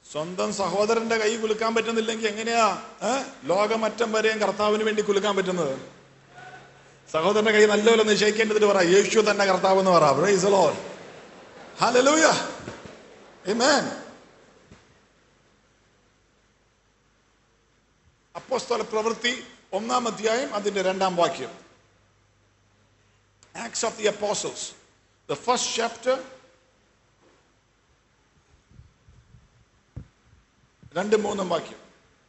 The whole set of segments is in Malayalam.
സ്വന്തം സഹോദരന്റെ കൈ കുലുക്കാൻ പറ്റുന്നില്ലെങ്കിൽ എങ്ങനെയാ ഏ? ലോകമറ്റം വരെയും കർത്താവിന് വേണ്ടി കുലുക്കാൻ പറ്റുന്നത് സഹോദരന്റെ കൈ നല്ലപോലെ നിശ്ചയിക്കേണ്ടതിട്ട് പറ യേശു തന്നെ കർത്താവ് എന്ന് പറ പ്രൈസ് ലോൾ ഹല്ലേലൂയ ആമേൻ അപ്പോസ്തല പ്രവൃത്തി ഒന്നാം അധ്യായം അതിന്റെ രണ്ടാം വാക്യം Acts of the Apostles the first chapter രണ്ട് മൂന്നും വാക്യം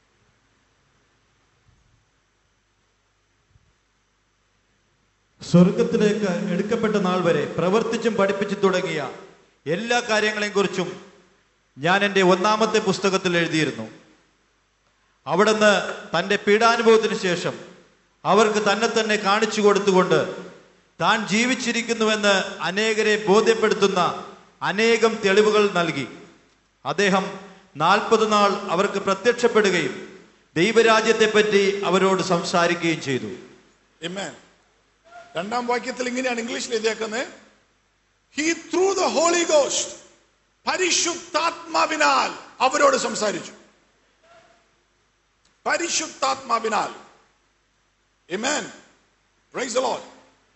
സ്വർഗത്തിലേക്ക് എടുക്കപ്പെട്ട നാൾ വരെ പ്രവർത്തിച്ചും പഠിപ്പിച്ചും തുടങ്ങിയ എല്ലാ കാര്യങ്ങളെയും കുറിച്ചും ഞാൻ എൻ്റെ ഒന്നാമത്തെ പുസ്തകത്തിൽ എഴുതിയിരുന്നു അവിടുന്ന് തൻ്റെ പീഡാനുഭവത്തിന് ശേഷം അവർക്ക് തന്നെ തന്നെ കാണിച്ചു കൊടുത്തുകൊണ്ട് താൻ ജീവിച്ചിരിക്കുന്നുവെന്ന് അനേകരെ ബോധ്യപ്പെടുത്തുന്ന അനേകം തെളിവുകൾ നൽകി അദ്ദേഹം നാൽപ്പത് നാൾ അവർക്ക് പ്രത്യക്ഷപ്പെടുകയും ദൈവരാജ്യത്തെപ്പറ്റി അവരോട് സംസാരിക്കുകയും ചെയ്തു Amen. രണ്ടാം വാക്യത്തിൽ ഇങ്ങനെയാണ് ഇംഗ്ലീഷിൽ എഴുതിയേക്കുന്നത് he through the Holy Ghost പരിശുദ്ധാത്മാവിനാൽ അവരോട് സംസാരിച്ചു പരിശുദ്ധാത്മാവിനാൽ Amen. Praise the Lord.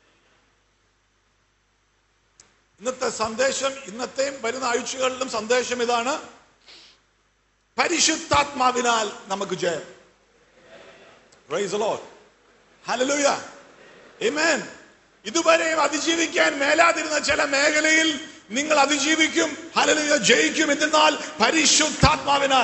ഇന്നത്തെ സന്ദേശം ഇന്നത്തെയും വരുന്ന ആഴ്ചകളിലും സന്ദേശം ഇതാണ് പരിശുദ്ധാത്മാവിനാൽ നമുക്ക് ജയം Praise the Lord. Hallelujah. Amen. ഇതുവരെയും അതിജീവിക്കാൻ മേലാതിരുന്ന ചില മേഖലയിൽ നിങ്ങൾ അതിജീവിക്കും ഹലലുയ ജയിക്കും എന്നാൽ പരിശുദ്ധാത്മാവിനാൽ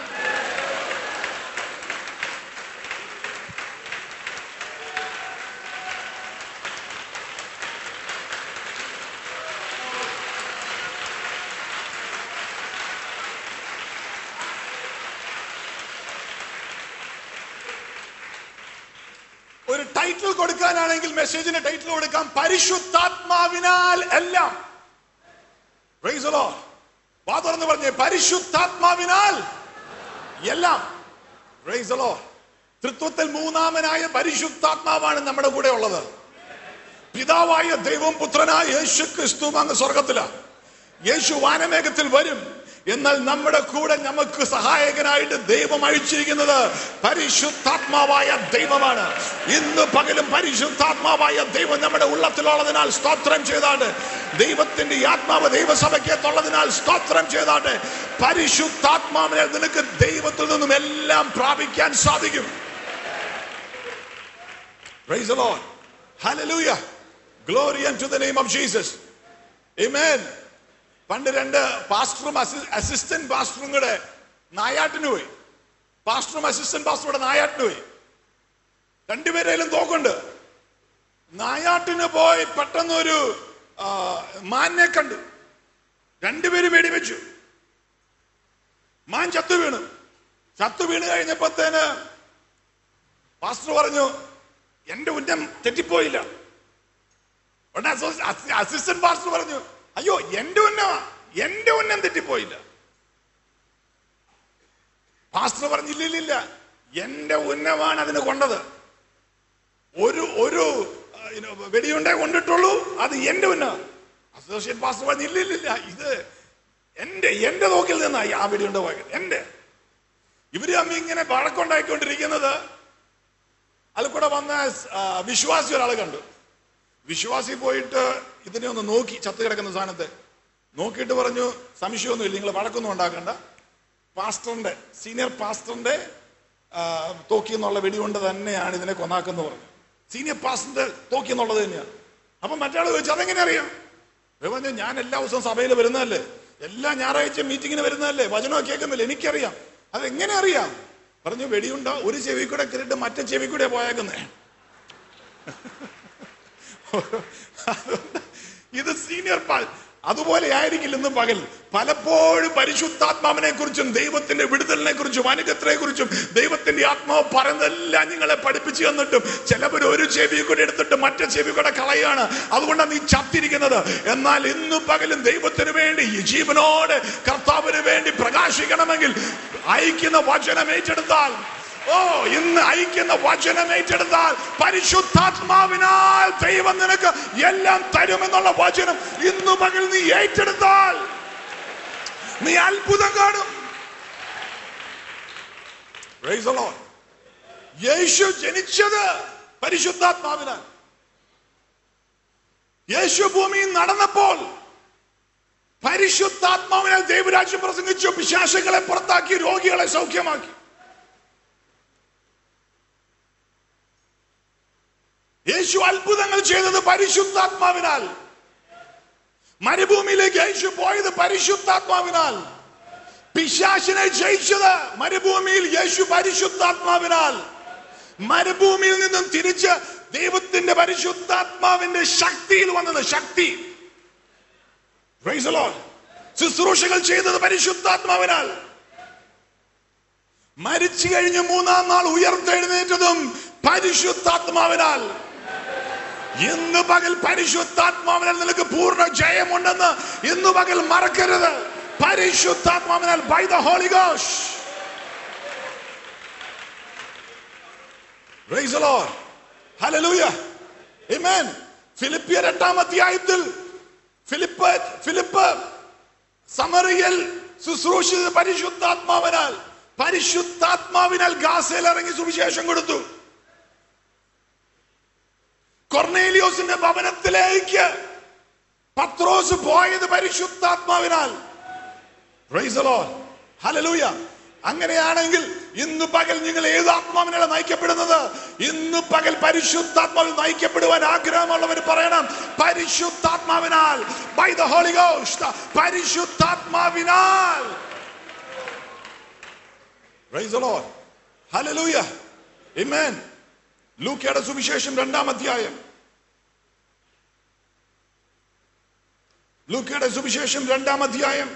ഒരു ടൈറ്റിൽ കൊടുക്കാനാണെങ്കിൽ മെസ്സേജിന് ടൈറ്റിൽ കൊടുക്കാം പരിശുദ്ധാത്മാവിനാൽ എല്ലാം Praise the Lord. വാ തുറന്ന് പറഞ്ഞേ പരിശുദ്ധാത്മാവിനാൽ എല്ലാം Praise the Lord. തൃത്വത്തിൽ മൂന്നാമനായ പരിശുദ്ധാത്മാവാണ് നമ്മുടെ കൂടെ ഉള്ളത് പിതാവായ ദൈവം പുത്രനായ യേശു ക്രിസ്തു അങ്ങ് സ്വർഗത്തിലാണ് യേശു വാനമേഘത്തിൽ വരും എന്നാൽ നമ്മുടെ കൂടെ നമുക്ക് സഹായകനായിട്ട് ദൈവം അയച്ചിരിക്കുന്നത് പരിശുദ്ധാത്മാവായ ദൈവമാണ് ഇന്ന് പകലും പരിശുദ്ധാത്മാവായ ദൈവം നമ്മുടെ ഉള്ളത്തിലുള്ളതിനാൽ സ്തോത്രം ചെയ്താണ്ട് ദൈവത്തിന്റെ ഈ ആത്മാവ് ദൈവസഭയ്ക്കത്തുള്ളതിനാൽ സ്തോത്രം ചെയ്താണ്ട് പരിശുദ്ധാത്മാവിനെ നിനക്ക് ദൈവത്തിൽ നിന്നും എല്ലാം പ്രാപിക്കാൻ സാധിക്കും Praise the Lord. Hallelujah. Glory unto the name of Jesus. Amen. പണ്ട് രണ്ട് പാസ്റ്ററും അസിസ്റ്റന്റ് പാസ്റ്ററും കൂടെ നായാട്ടിന് പോയി പാസ്റ്ററും അസിസ്റ്റന്റ് പാസ്റ്ററും കൂടെ നായാട്ടിന് പോയി രണ്ടുപേരേലും തോക്കുണ്ട് നായാട്ടിന് പോയി പെട്ടെന്ന് ഒരു ആ, മാനിനെ കണ്ടു രണ്ടുപേരും വെടിവെച്ചു മാൻ ചത്തു വീണു ചത്തു വീണ് കഴിഞ്ഞപ്പോഴത്തേന് പാസ്റ്റർ പറഞ്ഞു എന്റെ ഉന്നം തെറ്റിപ്പോയില്ല ഉടനെ അസിസ്റ്റന്റ് പാസ്റ്റർ പറഞ്ഞു അയ്യോ എന്റെ ഉന്നമാ എന്റെ ഉന്നം തെറ്റിപ്പോയില്ല പാസ്റ്റർ പറഞ്ഞു ഇല്ല ഇല്ല ഇല്ല എന്റെ ഉന്നമാണ് അതിന് കൊണ്ടത് ഒരു ഒരു ആ, you know, വെടിയുണ്ടേ കൊണ്ടിട്ടുള്ളൂ അത് എന്റെ ഉന്ന അസോസിയേറ്റ് പാസ്റ്റർ പറഞ്ഞു ഇല്ല ഇല്ല ഇല്ല ഇത് എന്റെ എന്റെ തോക്കിൽ നിന്നായി ആ വെടിയുണ്ട പോയത് എന്റെ ഇവര് തമ്മിൽ ഇങ്ങനെ വഴക്കുണ്ടായിക്കൊണ്ടിരിക്കുന്നത് അതിൽ കൂടെ വന്ന ആ, വിശ്വാസി ഒരാൾ കണ്ടു വിശ്വാസി പോയിട്ട് ഇതിനെ ഒന്ന് നോക്കി ചത്തു കിടക്കുന്ന സാധനത്തെ നോക്കിയിട്ട് പറഞ്ഞു സംശയമൊന്നുമില്ല നിങ്ങൾ വഴക്കൊന്നും ഉണ്ടാക്കണ്ട പാസ്റ്ററിന്റെ സീനിയർ പാസ്റ്ററിന്റെ ആ, തോക്കി എന്നുള്ള വെടികൊണ്ട് തന്നെയാണ് ഇതിനെ കൊന്നാക്കെന്ന് പറഞ്ഞു സീനിയർ പാസ്റ്ററിന്റെ തോക്കി എന്നുള്ളത് തന്നെയാണ് അപ്പൊ മറ്റാൾ ചോദിച്ചു അതെങ്ങനെ അറിയാം ഇവൻ പറഞ്ഞു ഞാൻ എല്ലാ ദിവസവും സഭയിൽ വരുന്നതല്ലേ എല്ലാ ഞായറാഴ്ച മീറ്റിങ്ങിന് വരുന്നതല്ലേ വചനമൊക്കെ കേൾക്കുന്നില്ല എനിക്കറിയാം അതെങ്ങനെ അറിയാം പറഞ്ഞു വെടിയുണ്ട ഒരു ചെവി കൂടെ കയറിയിട്ട് മറ്റേ ചെവി കൂടെ പോയേക്കുന്നേ ഇത് സീനിയർ പാൽ അതുപോലെ ആയിരിക്കില്ല ഇന്ന് പകൽ പലപ്പോഴും പരിശുദ്ധാത്മാവിനെ കുറിച്ചും ദൈവത്തിന്റെ വിടുതലിനെ കുറിച്ചും അനുഗത്തിനെ കുറിച്ചും ദൈവത്തിന്റെ ആത്മാവ് പറയുന്നതെല്ലാം നിങ്ങളെ പഠിപ്പിച്ചു തന്നിട്ടും ചിലവർ ഒരു ചെവി കൂടെ എടുത്തിട്ട് മറ്റേ ചെവി കൂടെ കളയാണ് അതുകൊണ്ടാണ് നീ ചത്തിരിക്കുന്നത് എന്നാൽ ഇന്ന് പകലും ദൈവത്തിന് വേണ്ടി ഈ ജീവനോട് കർത്താവിന് വേണ്ടി പ്രകാശിക്കണമെങ്കിൽ അയക്കുന്ന വചനം ഏറ്റെടുത്താൽ ഓ ഇന്ന് അയക്കുന്ന വചനം ഏറ്റെടുത്താൽ പരിശുദ്ധാത്മാവിനാൽ ദൈവം നിനക്ക് എല്ലാം തരുമെന്നുള്ള വചനം ഇന്നു പകൽ നീ ഏറ്റെടുത്താൽ നീ അത്ഭുതം കാണും Praise the Lord. യേശു ജനിച്ചത് പരിശുദ്ധാത്മാവിനാൽ യേശു ഭൂമിയിൽ നടന്നപ്പോൾ പരിശുദ്ധാത്മാവിനാൽ ദൈവരാജ്യം പ്രസംഗിച്ചു പിശാശകളെ പുറത്താക്കി രോഗികളെ സൗഖ്യമാക്കി യേശു അത്ഭുതങ്ങൾ ചെയ്തത് പരിശുദ്ധാത്മാവിനാൽ മരുഭൂമിയിലേക്ക് യേശു പോയത് പരിശുദ്ധാത്മാവിനാൽ പിശാശിനെ ജയിച്ചത് മരുഭൂമിയിൽ യേശു പരിശുദ്ധാത്മാവിനാൽ മരുഭൂമിയിൽ നിന്നും തിരിച്ച് ദൈവത്തിന്റെ പരിശുദ്ധാത്മാവിന്റെ ശക്തിയിൽ വന്നത് ശക്തി Praise the Lord. ശുശ്രൂഷകൾ ചെയ്തത് പരിശുദ്ധാത്മാവിനാൽ മരിച്ചു കഴിഞ്ഞ് മൂന്നാം നാൾ ഉയർത്തെഴുന്നേറ്റതും പരിശുദ്ധാത്മാവിനാൽ ഇന്ന് പകൽ പരിശുദ്ധാത്മാവിനാൽ നിനക്ക് പൂർണ്ണ ജയമുണ്ടെന്ന് ഇന്ന് പകൽ മറക്കരുത് പരിശുദ്ധാത്മാവിനാൽ ബൈ ദ ഹോളി ഗോഷ് Praise the Lord. Hallelujah. Amen. ഫിലിപ്പിയർ എട്ടാം അധ്യായത്തിൽ ഫിലിപ്പ് ഫിലിപ്പ് സമറിയൽ ശുശ്രൂഷിച്ച പരിശുദ്ധാത്മാവിനാൽ പരിശുദ്ധാത്മാവിനാൽ ഗാസയിൽ ഇറങ്ങി സുവിശേഷം കൊടുത്തു കൊർണേലിയോസിന്റെ ഭവനത്തിലേക്ക് പത്രോസ് പോയത് പരിശുദ്ധാത്മാവിനാൽ Praise the Lord. Hallelujah. അങ്ങനെയാണെങ്കിൽ ഇന്ന് പകൽ നിങ്ങൾ ഏത് ആത്മാവിനാണ് നയിക്കപ്പെടുന്നത് ഇന്ന് പകൽ പരിശുദ്ധാത്മാവിൽ നയിക്കപ്പെടുവാൻ ആഗ്രഹമുള്ളവർ പറയണം പരിശുദ്ധാത്മാവിനാൽ ബൈ ദ ഹോളി ഗോസ്റ്റ് പരിശുദ്ധാത്മാവിനാൽ Praise the Lord. Hallelujah. Amen. ലൂക്കയുടെ സുവിശേഷം രണ്ടാം അധ്യായം ലൂക്കയുടെ സുവിശേഷം രണ്ടാം അധ്യായം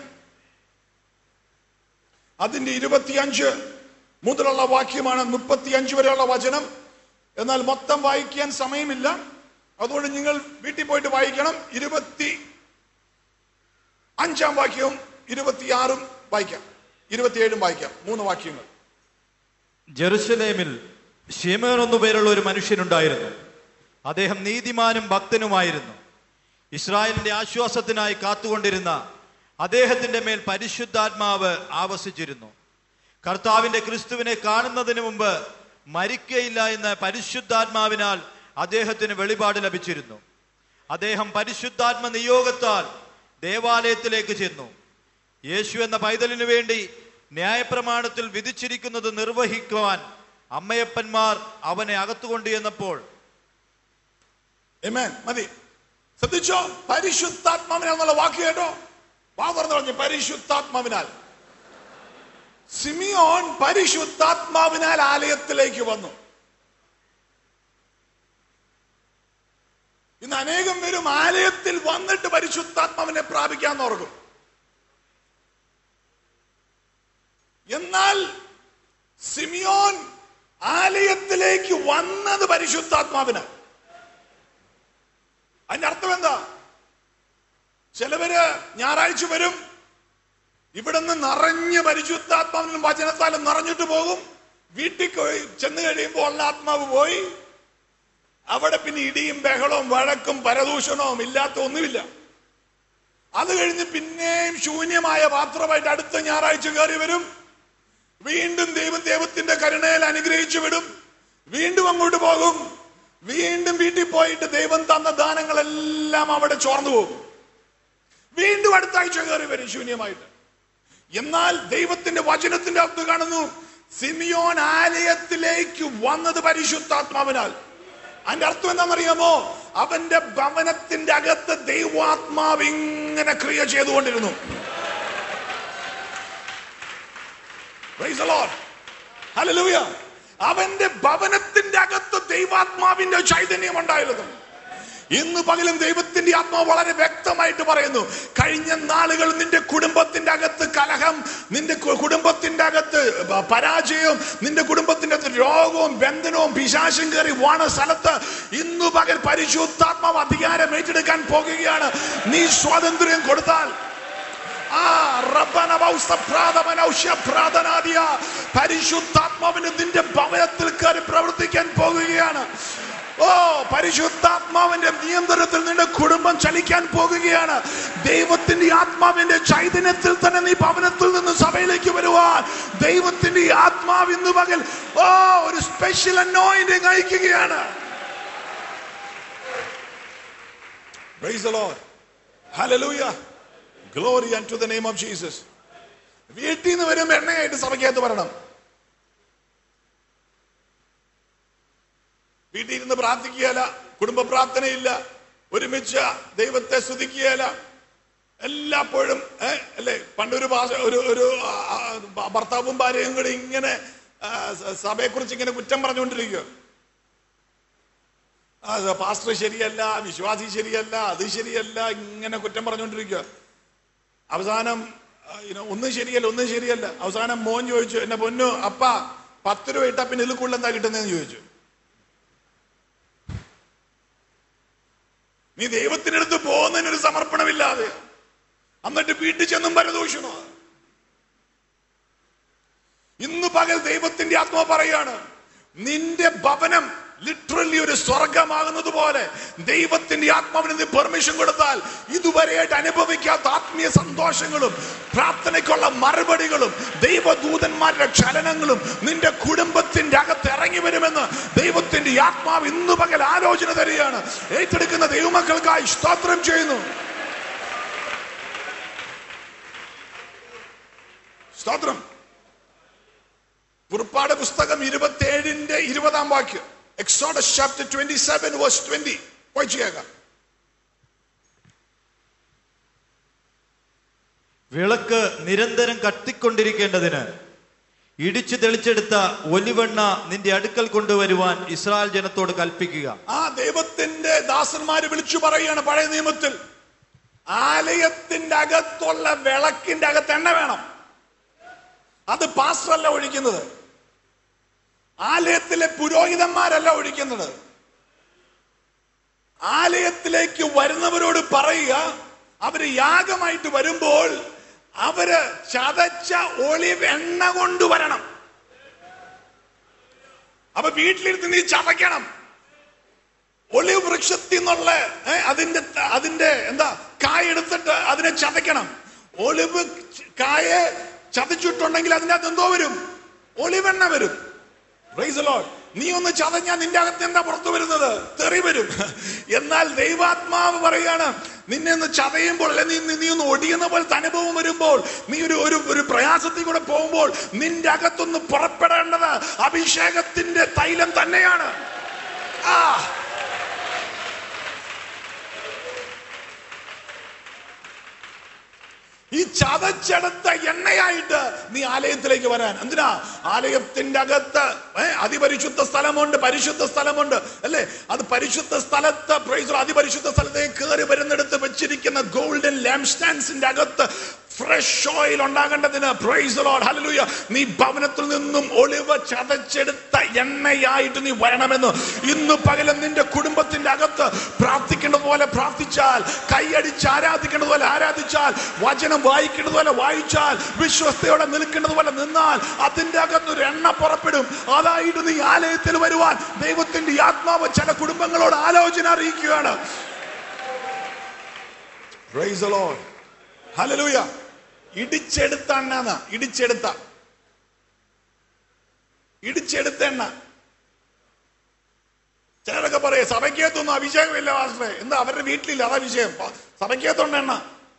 അതിന്റെ ഇരുപത്തിയഞ്ച് മുതലുള്ള വാക്യമാണ് മുപ്പത്തിയഞ്ച് വരെയുള്ള വചനം എന്നാൽ മൊത്തം വായിക്കാൻ സമയമില്ല അതുകൊണ്ട് നിങ്ങൾ വീട്ടിൽ പോയിട്ട് വായിക്കണം ഇരുപത്തി അഞ്ചാം വാക്യവും ഇരുപത്തിയാറും വായിക്കാം ഇരുപത്തിയേഴും വായിക്കാം മൂന്ന് വാക്യങ്ങൾ ജെറുസലേമിൽ ഷിമോൻ എന്നു പേരുള്ള ഒരു മനുഷ്യനുണ്ടായിരുന്നു അദ്ദേഹം നീതിമാനും ഭക്തനുമായിരുന്നു ഇസ്രായേലിന്റെ ആശ്വാസത്തിനായി കാത്തുകൊണ്ടിരുന്ന അദ്ദേഹത്തിന്റെ മേൽ പരിശുദ്ധാത്മാവ് ആവസിച്ചിരുന്നു കർത്താവിന്റെ ക്രിസ്തുവിനെ കാണുന്നതിന് മുമ്പ് മരിക്കയില്ല എന്ന് പരിശുദ്ധാത്മാവിനാൽ അദ്ദേഹത്തിന് വെളിപാട് ലഭിച്ചിരുന്നു അദ്ദേഹം പരിശുദ്ധാത്മ നിയോഗത്താൽ ദേവാലയത്തിലേക്ക് ചെന്നു യേശു എന്ന പൈതലിനു വേണ്ടി ന്യായപ്രമാണത്തിൽ വിധിച്ചിരിക്കുന്നത് നിർവഹിക്കുവാൻ അമ്മയപ്പന്മാർ അവനെ അകത്തുകൊണ്ടു ചെന്നപ്പോൾ Amen. മതി ശ്രദ്ധിച്ചോ പരിശുദ്ധാത്മാവിനാൽ എന്നുള്ള വാക്ക് കേട്ടോ വാ തുറന്നു പറഞ്ഞു പരിശുദ്ധാത്മാവിനാൽ സിമിയോൻ പരിശുദ്ധാത്മാവിനാൽ ആലയത്തിലേക്ക് വന്നു ഇന്ന് അനേകം പേരും ആലയത്തിൽ വന്നിട്ട് പരിശുദ്ധാത്മാവിനെ പ്രാപിക്കാൻ ഓർക്കും എന്നാൽ സിമിയോൻ ആലയത്തിലേക്ക് വന്നത് പരിശുദ്ധാത്മാവിനാൽ അതിന്റെ അർത്ഥം എന്താ ചിലവര് ഞായറാഴ്ച വരും ഇവിടുന്ന് നിറഞ്ഞ് പരിശുദ്ധാത്മാവിനും വചനത്താലും നിറഞ്ഞിട്ട് പോകും വീട്ടിൽ പോയി ചെന്ന് കഴിയുമ്പോൾ ഉള്ള ആത്മാവ് പോയി അവിടെ പിന്നെ ഇടിയും ബഹളവും വഴക്കും പരദൂഷണവും ഇല്ലാത്ത ഒന്നുമില്ല അത് കഴിഞ്ഞ് പിന്നെയും ശൂന്യമായ പാത്രമായിട്ട് അടുത്ത ഞായറാഴ്ച കയറി വരും വീണ്ടും ദൈവം ദൈവത്തിന്റെ കരുണയിൽ അനുഗ്രഹിച്ചു വിടും വീണ്ടും അങ്ങോട്ട് പോകും വീണ്ടും വീട്ടിൽ പോയിട്ട് ദൈവം തന്ന ദാനങ്ങളെല്ലാം അവിടെ ചോർന്നു പോകും വീണ്ടും അടുത്ത ആഴ്ച കയറി വരും ശൂന്യമായിട്ട് എന്നാൽ ദൈവത്തിന്റെ വചനത്തിന്റെ അർത്ഥ കാണുന്നു സിമിയോൻ ആലയത്തിലേക്ക് വന്നത് പരിശുദ്ധാത്മാവിനാൽ അതിന്റെ അർത്ഥം എന്താണെന്നറിയാമോ അവന്റെ ഭവനത്തിന്റെ അകത്ത് ദൈവാത്മാവ് ഇങ്ങനെ ക്രിയ ചെയ്തുകൊണ്ടിരുന്നു Praise the Lord. Hallelujah. അവന്റെ ഭവനത്തിന്റെ അകത്ത് ദൈവാത്മാവിന്റെ ചൈതന്യം ഉണ്ടായിരുന്നു ഇന്ന് പകലും ദൈവത്തിന്റെ ആത്മാവ് വളരെ വ്യക്തമായിട്ട് പറയുന്നു കഴിഞ്ഞ നാളുകൾ നിന്റെ കുടുംബത്തിന്റെ അകത്ത് കലഹം നിന്റെ കു- കുടുംബത്തിന്റെ അകത്ത് പ- പരാജയവും നിന്റെ കുടുംബത്തിന്റെ അകത്ത് രോഗവും ബന്ധനവും പിശാശം കയറി വാണ സ്ഥലത്ത് ഇന്നു പകൽ പരിശുദ്ധാത്മാവ് അധികാരം ഏറ്റെടുക്കാൻ പോകുകയാണ് നീ സ്വാതന്ത്ര്യം കൊടുത്താൽ ആ റബ്ബനവൗസ പ്രാതമനൗഷ്യ പ്രാതനാദിയ പരിശുദ്ധാത്മാവിന് നിന്റെ ഭവനത്തിൽ കയറി പ്രവർത്തിക്കാൻ പോകുകയാണ് ഓ പരിശുദ്ധാത്മാവിന്റെ നിയന്ത്രണത്തിൽ നിന്റെ കുടുംബം ചലിക്കാൻ പോകുകയാണ് ദൈവത്തിന്റെ ആത്മാവിന്റെ ചൈതന്യത്തിൽ തന്നെ നീ ഭവനത്തിൽ നിന്ന് സഭയിലേക്ക് വരുവാൻ ദൈവത്തിന്റെ ഈ ആത്മാവ് ഇന്ന് പകൽ ഓ ഒരു സ്പെഷ്യൽ അനോയിന്റിങ് അയക്കുകയാണ് Praise the Lord. Hallelujah. Glory unto the name of Jesus. വീട്ടിൽ നിന്ന് വരുമ്പോ എണ്ണയായിട്ട് സഭയ്ക്കകത്ത് വരണം വീട്ടിൽ ഇരുന്ന് പ്രാർത്ഥിക്കുകയല്ല കുടുംബ പ്രാർത്ഥനയില്ല ഒരുമിച്ച് ദൈവത്തെ സ്തുതിക്കുകയല്ല എല്ലാപ്പോഴും ഏ, അല്ലേ പണ്ടൊരു ഭാഷ ഒരു ഒരു ആ, ആ, ഭർത്താവും ഭാര്യയും കൂടി ഇങ്ങനെ ആ, സ- സഭയെക്കുറിച്ച് ഇങ്ങനെ കുറ്റം പറഞ്ഞുകൊണ്ടിരിക്കുക ആ, പാസ്റ്റർ ശരിയല്ല വിശ്വാസി ശരിയല്ല അത് ശരിയല്ല ഇങ്ങനെ കുറ്റം പറഞ്ഞുകൊണ്ടിരിക്കുക അവസാനം ആ, you know, ഒന്നും ശരിയല്ല ഒന്നും ശരിയല്ല അവസാനം മോൻ ചോദിച്ചു എന്നെ പൊന്നു അപ്പ പത്ത് രൂപ ഇട്ടാ പിന്നെ ഇതിൽ കൂടുതൽ എന്താ കിട്ടുന്നതെന്ന് ചോദിച്ചു നീ ദൈവത്തിനടുത്ത് പോകുന്നതിനൊരു സമർപ്പണമില്ലാതെ എന്നിട്ട് വീട്ടിൽ ചെന്നും പരദൂഷണോ ഇന്ന് പകൽ ദൈവത്തിന്റെ ആത്മാവ് പറയാണ് നിന്റെ ഭവനം ലിറ്ററലി ഒരു സ്വർഗമാകുന്നത് പോലെ ദൈവത്തിന്റെ ആത്മാവിന് നീ പെർമിഷൻ കൊടുത്താൽ ഇതുവരെയായിട്ട് അനുഭവിക്കാത്ത ആത്മീയ സന്തോഷങ്ങളും പ്രാർത്ഥനയ്ക്കുള്ള മറുപടികളും ദൈവദൂതന്മാരുടെ ചലനങ്ങളും നിന്റെ കുടുംബത്തിന്റെ അകത്ത് ഇറങ്ങി വരുമെന്ന് ദൈവത്തിന്റെ ഈ ആത്മാവ് ഇന്ന് പകൽ ആലോചന തരികയാണ് ഏറ്റെടുക്കുന്ന ദൈവമക്കൾക്കായി സ്തോത്രം ചെയ്യുന്നു സ്തോത്രം പുറപ്പാട് പുസ്തകം ഇരുപത്തിയേഴിന്റെ ഇരുപതാം വാക്യം Exodus chapter twenty seven verse twenty വായിച്ചു കേൾക്കാം വിളക്ക് നിരന്തരം കത്തിക്കൊണ്ടിരിക്കേണ്ടതിന് ഇടിച്ചു തെളിച്ചെടുത്ത ഒലിവെണ്ണ നിന്റെ അടുക്കൽ കൊണ്ടുവരുവാൻ ഇസ്രായേൽ ജനത്തോട് കൽപ്പിക്കുക ആ ദൈവത്തിന്റെ ദാസന്മാര് വിളിച്ചു പറയുകയാണ് പഴയ നിയമത്തിൽ ആലയത്തിന്റെ അകത്തുള്ള വിളക്കിന്റെ അകത്ത് എണ്ണ വേണം അത് പാസ്റ്ററല്ല ഒഴിക്കുന്നത് ആലയത്തിലെ പുരോഹിതന്മാരല്ല ഒഴിക്കുന്നത് ആലയത്തിലേക്ക് വരുന്നവരോട് പറയുക അവര് യാഗമായിട്ട് വരുമ്പോൾ അവര് ചതച്ച ഒളിവ് എണ്ണ കൊണ്ടുവരണം അപ്പൊ വീട്ടിലിരുന്ന് നീ ചതയ്ക്കണം ഒളിവ് വൃക്ഷത്തിൽ നിന്നുള്ള ഏ, അതിന്റെ ത- അതിന്റെ എന്താ കായ എടുത്തിട്ട് അതിനെ ചതയ്ക്കണം ഒളിവ് ച- കായെ ചതച്ചിട്ടുണ്ടെങ്കിൽ അതിന്റെ അകത്ത് എന്തോ വരും ഒളിവെണ്ണ വരും Praise the Lord. നീ ഒന്ന് ചതഞ്ഞാൽ നിന്റെ അകത്ത് എന്താ പുറത്തു വരുന്നത് തെറി വരും എന്നാൽ ദൈവാത്മാവ് പറയാണ് നിന്നെ ഒന്ന് ചതയുമ്പോൾ അല്ലെ നീ നീ- നീ ഒന്ന് ഒടിയുന്ന പോലത്തെ അനുഭവം വരുമ്പോൾ നീ ഒരു ഒരു ഒരു പ്രയാസത്തിൽ കൂടെ പോകുമ്പോൾ നിന്റെ അകത്തൊന്ന് പുറപ്പെടേണ്ടത് അഭിഷേകത്തിന്റെ തൈലം തന്നെയാണ് ആ ഈ ചതച്ചെടുത്ത എണ്ണയായിട്ട് നീ ആലയത്തിലേക്ക് വരാൻ എന്തിനാ ആലയത്തിന്റെ അകത്ത് ഏ, അതിപരിശുദ്ധ സ്ഥലമുണ്ട് പരിശുദ്ധ സ്ഥലമുണ്ട് അല്ലേ അത് പരിശുദ്ധ സ്ഥലത്ത് praise the Lord, അതിപരിശുദ്ധ സ്ഥലത്തേക്ക് കയറി വരുന്നിടത്ത് വെച്ചിരിക്കുന്ന ഗോൾഡൻ ലാംപ് സ്റ്റാൻഡ്സിന്റെ അകത്ത് ഫ്രഷ് ഓയിൽ ഉണ്ടാകേണ്ടതിന് പ്രൈസ് ലോഡ് ഹല്ലേലൂയ നീ ഭവനത്തിൽ നിന്നും ഒളിവ് ചതച്ചെടുത്ത എണ്ണയായിട്ട് നീ വരണമെന്ന് ഇന്ന് പകലും നിന്റെ കുടുംബത്തിന്റെ അകത്ത് പ്രാർത്ഥിക്കേണ്ടത് പോലെ പ്രാർത്ഥിച്ചാൽ കൈയടിച്ച് ആരാധിക്കേണ്ടത് പോലെ ആരാധിച്ചാൽ വചനം വായിക്കേണ്ടത് പോലെ വായിച്ചാൽ വിശ്വസ്തയോടെ നിൽക്കേണ്ടത് പോലെ നിന്നാൽ അതിന്റെ അകത്ത് ഒരു എണ്ണ പുറപ്പെടും അതായിട്ട് നീ ആലയത്തിൽ വരുവാൻ ദൈവത്തിന്റെ ഈ ആത്മാവ് ചില കുടുംബങ്ങളോട് ആലോചന അറിയിക്കുകയാണ് Praise the Lord. Hallelujah. ഇടിച്ചെടുത്ത എണ്ണ ഇടിച്ചെടുത്ത ഇടിച്ചെടുത്ത എണ്ണ ചിലരൊക്കെ പറയും സഭയ്ക്കകത്തൊന്നും അഭിഷേകമില്ല വാസ്റ്ററെ എന്താ അവരുടെ വീട്ടിലില്ല അതാ വിഷയം പ- സഭയ്ക്കകത്തുണ്ട് എണ്ണ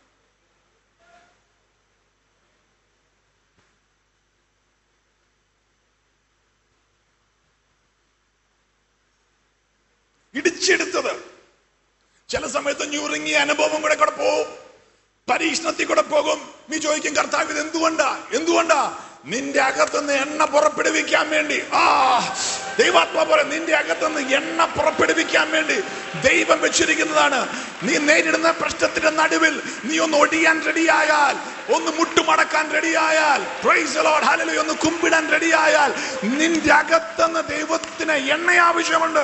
ഇടിച്ചെടുത്തത് ചില സമയത്ത് ഞുറുങ്ങിയ അനുഭവം കൂടെ കൂടെ പോകും പരീക്ഷണത്തിൽ കൂടെ പോകും നീ ചോദിക്കും കർത്താവ് ഇത് എന്തുകൊണ്ടാ എന്തുകൊണ്ടാ നിന്റെ അകത്തുനിന്ന് എണ്ണ പുറപ്പെടുവിക്കാൻ വേണ്ടി ആ ദൈവാത്മാ പോലെ നിന്റെ അകത്തുനിന്ന് എണ്ണ പുറപ്പെടുവിക്കാൻ വേണ്ടി ദൈവം വെച്ചിരിക്കുന്നതാണ് നീ നേരിടുന്ന പ്രശ്നത്തിന്റെ നടുവിൽ നീ ഒന്ന് ഒടിയാൻ റെഡിയായാൽ ഒന്ന് മുട്ടുമടക്കാൻ റെഡിയായാൽ പ്രൈസ് ലോഡ് ഹല്ലേലൂയ ഒന്ന് കുമ്പിടാൻ റെഡിയായാൽ നിന്റെ അകത്തുനിന്ന് ദൈവത്തിന് എണ്ണ ആവശ്യമുണ്ട്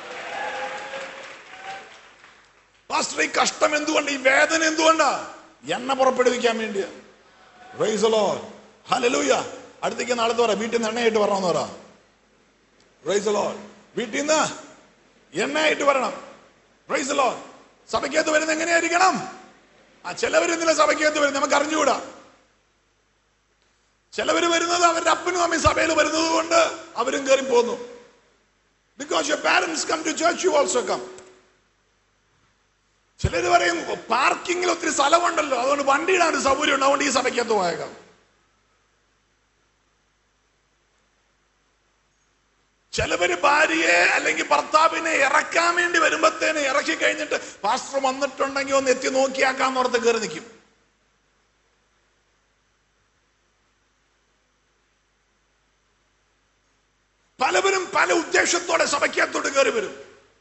പാസ്റ്റർ ഈ കഷ്ടം എന്തുകൊണ്ട് ഈ വേദന എന്തുകൊണ്ടാ എണ്ണ പുറപ്പെടുവിക്കാൻ വേണ്ടിയാ Praise the Lord. Hallelujah. അടുത്തേക്ക് നാളത്തെ പറ വീട്ടിൽ നിന്ന് എണ്ണയായിട്ട് വരണമെന്ന് പറ Praise the Lord. വീട്ടിൽ നിന്ന് എണ്ണയായിട്ട് വരണം പ്രൈസ് ലോ സഭയ്ക്കകത്ത് വരുന്നത് എങ്ങനെയായിരിക്കണം ആ ചിലവർ ഇന്നലെ സഭയ്ക്കകത്ത് വരും നമുക്ക് അറിഞ്ഞുകൂടാ ചിലവര് വരുന്നത് അവരുടെ അപ്പനും അമ്മയും സഭയിൽ വരുന്നത് കൊണ്ട് അവരും കയറി പോന്നു because your parents come to church you also come ചിലര് പറയും പാർക്കിങ്ങിൽ ഒത്തിരി സ്ഥലമുണ്ടല്ലോ അതുകൊണ്ട് വണ്ടി ഇടാൻ ഒരു സൗകര്യം ഉണ്ട് അതുകൊണ്ട് ഈ സഭയ്ക്കകത്ത് പോയേക്കാം ചിലവര് ഭാര്യയെ അല്ലെങ്കിൽ ഭർത്താവിനെ ഇറക്കാൻ വേണ്ടി വരുമ്പത്തേന് ഇറക്കി കഴിഞ്ഞിട്ട് പാസ്റ്റർ വന്നിട്ടുണ്ടെങ്കിൽ ഒന്ന് എത്തി നോക്കിയാക്കാന്ന് ഓർത്ത് കയറി നിൽക്കും പലവരും പല ഉദ്ദേശത്തോടെ സഭയ്ക്കകത്തോട്ട് കയറി വരും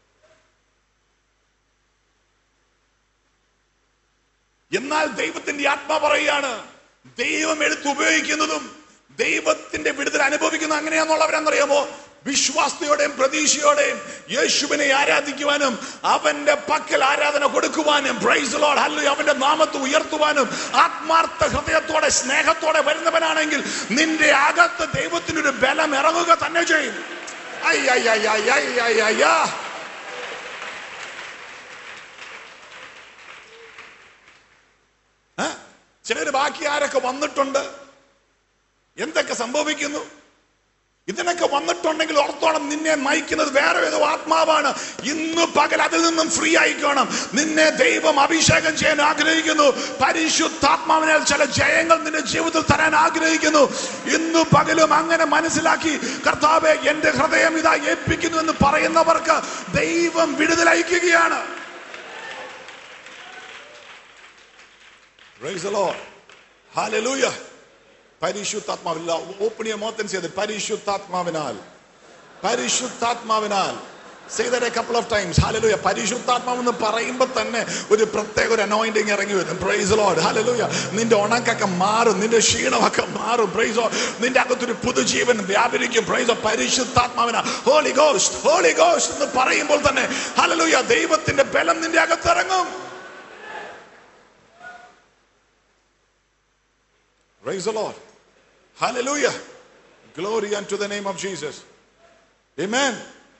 എന്നാൽ ദൈവത്തിന്റെ ആത്മ പറയാണ് ദൈവം എടുത്ത് ഉപയോഗിക്കുന്നതും ദൈവത്തിന്റെ വിടുതൽ അനുഭവിക്കുന്ന അങ്ങനെയാന്നുള്ളവരെന്നറിയാമോ വിശ്വാസത്തോടെയും പ്രതീക്ഷയോടെയും യേശുവിനെ ആരാധിക്കുവാനും അവന്റെ പക്കൽ ആരാധന കൊടുക്കുവാനും പ്രൈസ് ലോഡ് ഹല്ലേലൂയ അവന്റെ നാമത്തെ ഉയർത്തുവാനും ആത്മാർത്ഥ ഹൃദയത്തോടെ സ്നേഹത്തോടെ വരുന്നവനാണെങ്കിൽ നിന്റെ അകത്ത് ദൈവത്തിനൊരു ബലം ഇറങ്ങുക തന്നെ ചെയ്യും ഐ ഐ ഐ ഐ ഐ ഐ ഐ ആ. ഏ? ചിലര് ബാക്കി ആരൊക്കെ വന്നിട്ടുണ്ട് എന്തൊക്കെ സംഭവിക്കുന്നു ഇതിനൊക്കെ വന്നിട്ടുണ്ടെങ്കിൽ ഓർത്തോണം നിന്നെ നയിക്കുന്നത് വേറെ ഏതോ ആത്മാവാണ് ഇന്ന് പകൽ അതിൽ നിന്നും ഫ്രീ ആയിക്കോണം നിന്നെ ദൈവം അഭിഷേകം ചെയ്യാൻ ആഗ്രഹിക്കുന്നു പരിശുദ്ധാത്മാവിനാൽ ചില ജയങ്ങൾ നിന്റെ ജീവിതത്തിൽ തരാൻ ആഗ്രഹിക്കുന്നു ഇന്ന് പകലും അങ്ങനെ മനസ്സിലാക്കി കർത്താവെ എന്റെ ഹൃദയം ഇതാ ഏൽപ്പിക്കുന്നു എന്ന് പറയുന്നവർക്ക് ദൈവം വിടുതലയക്കുകയാണ് Praise the Lord. Hallelujah. പരിശുദ്ധാത്മാവില്ല ഓപ്പണിയ മോത്തൻ ചെയ്ത് പരിശുദ്ധാത്മാവിനാൽ പരിശുദ്ധാത്മാവിനാൽ Say that a couple of times. Hallelujah. പരിശുദ്ധാത്മാവ് എന്ന് പറയുമ്പോൾ തന്നെ ഒരു പ്രത്യേക ഒരു അനോയിന്റിങ് ഇറങ്ങി വരും പ്രൈസ് ലോഡ് ഹല്ലേലൂയ നിന്റെ ഉണക്കൊക്കെ മാറും നിന്റെ ക്ഷീണമൊക്കെ മാറും പ്രൈസ് നിന്റെ അകത്തൊരു പുതുജീവൻ വ്യാപരിക്കും പ്രൈസ് പരിശുദ്ധാത്മാവിന ഹോളി ഗോസ്റ്റ് ഹോളി ഗോസ്റ്റ് എന്ന് പറയുമ്പോൾ തന്നെ ഹല്ലേലൂയ ദൈവത്തിന്റെ ബലം നിന്റെ അകത്ത് ഇറങ്ങും Praise the Lord. Hallelujah. Glory unto the name of Jesus. Amen.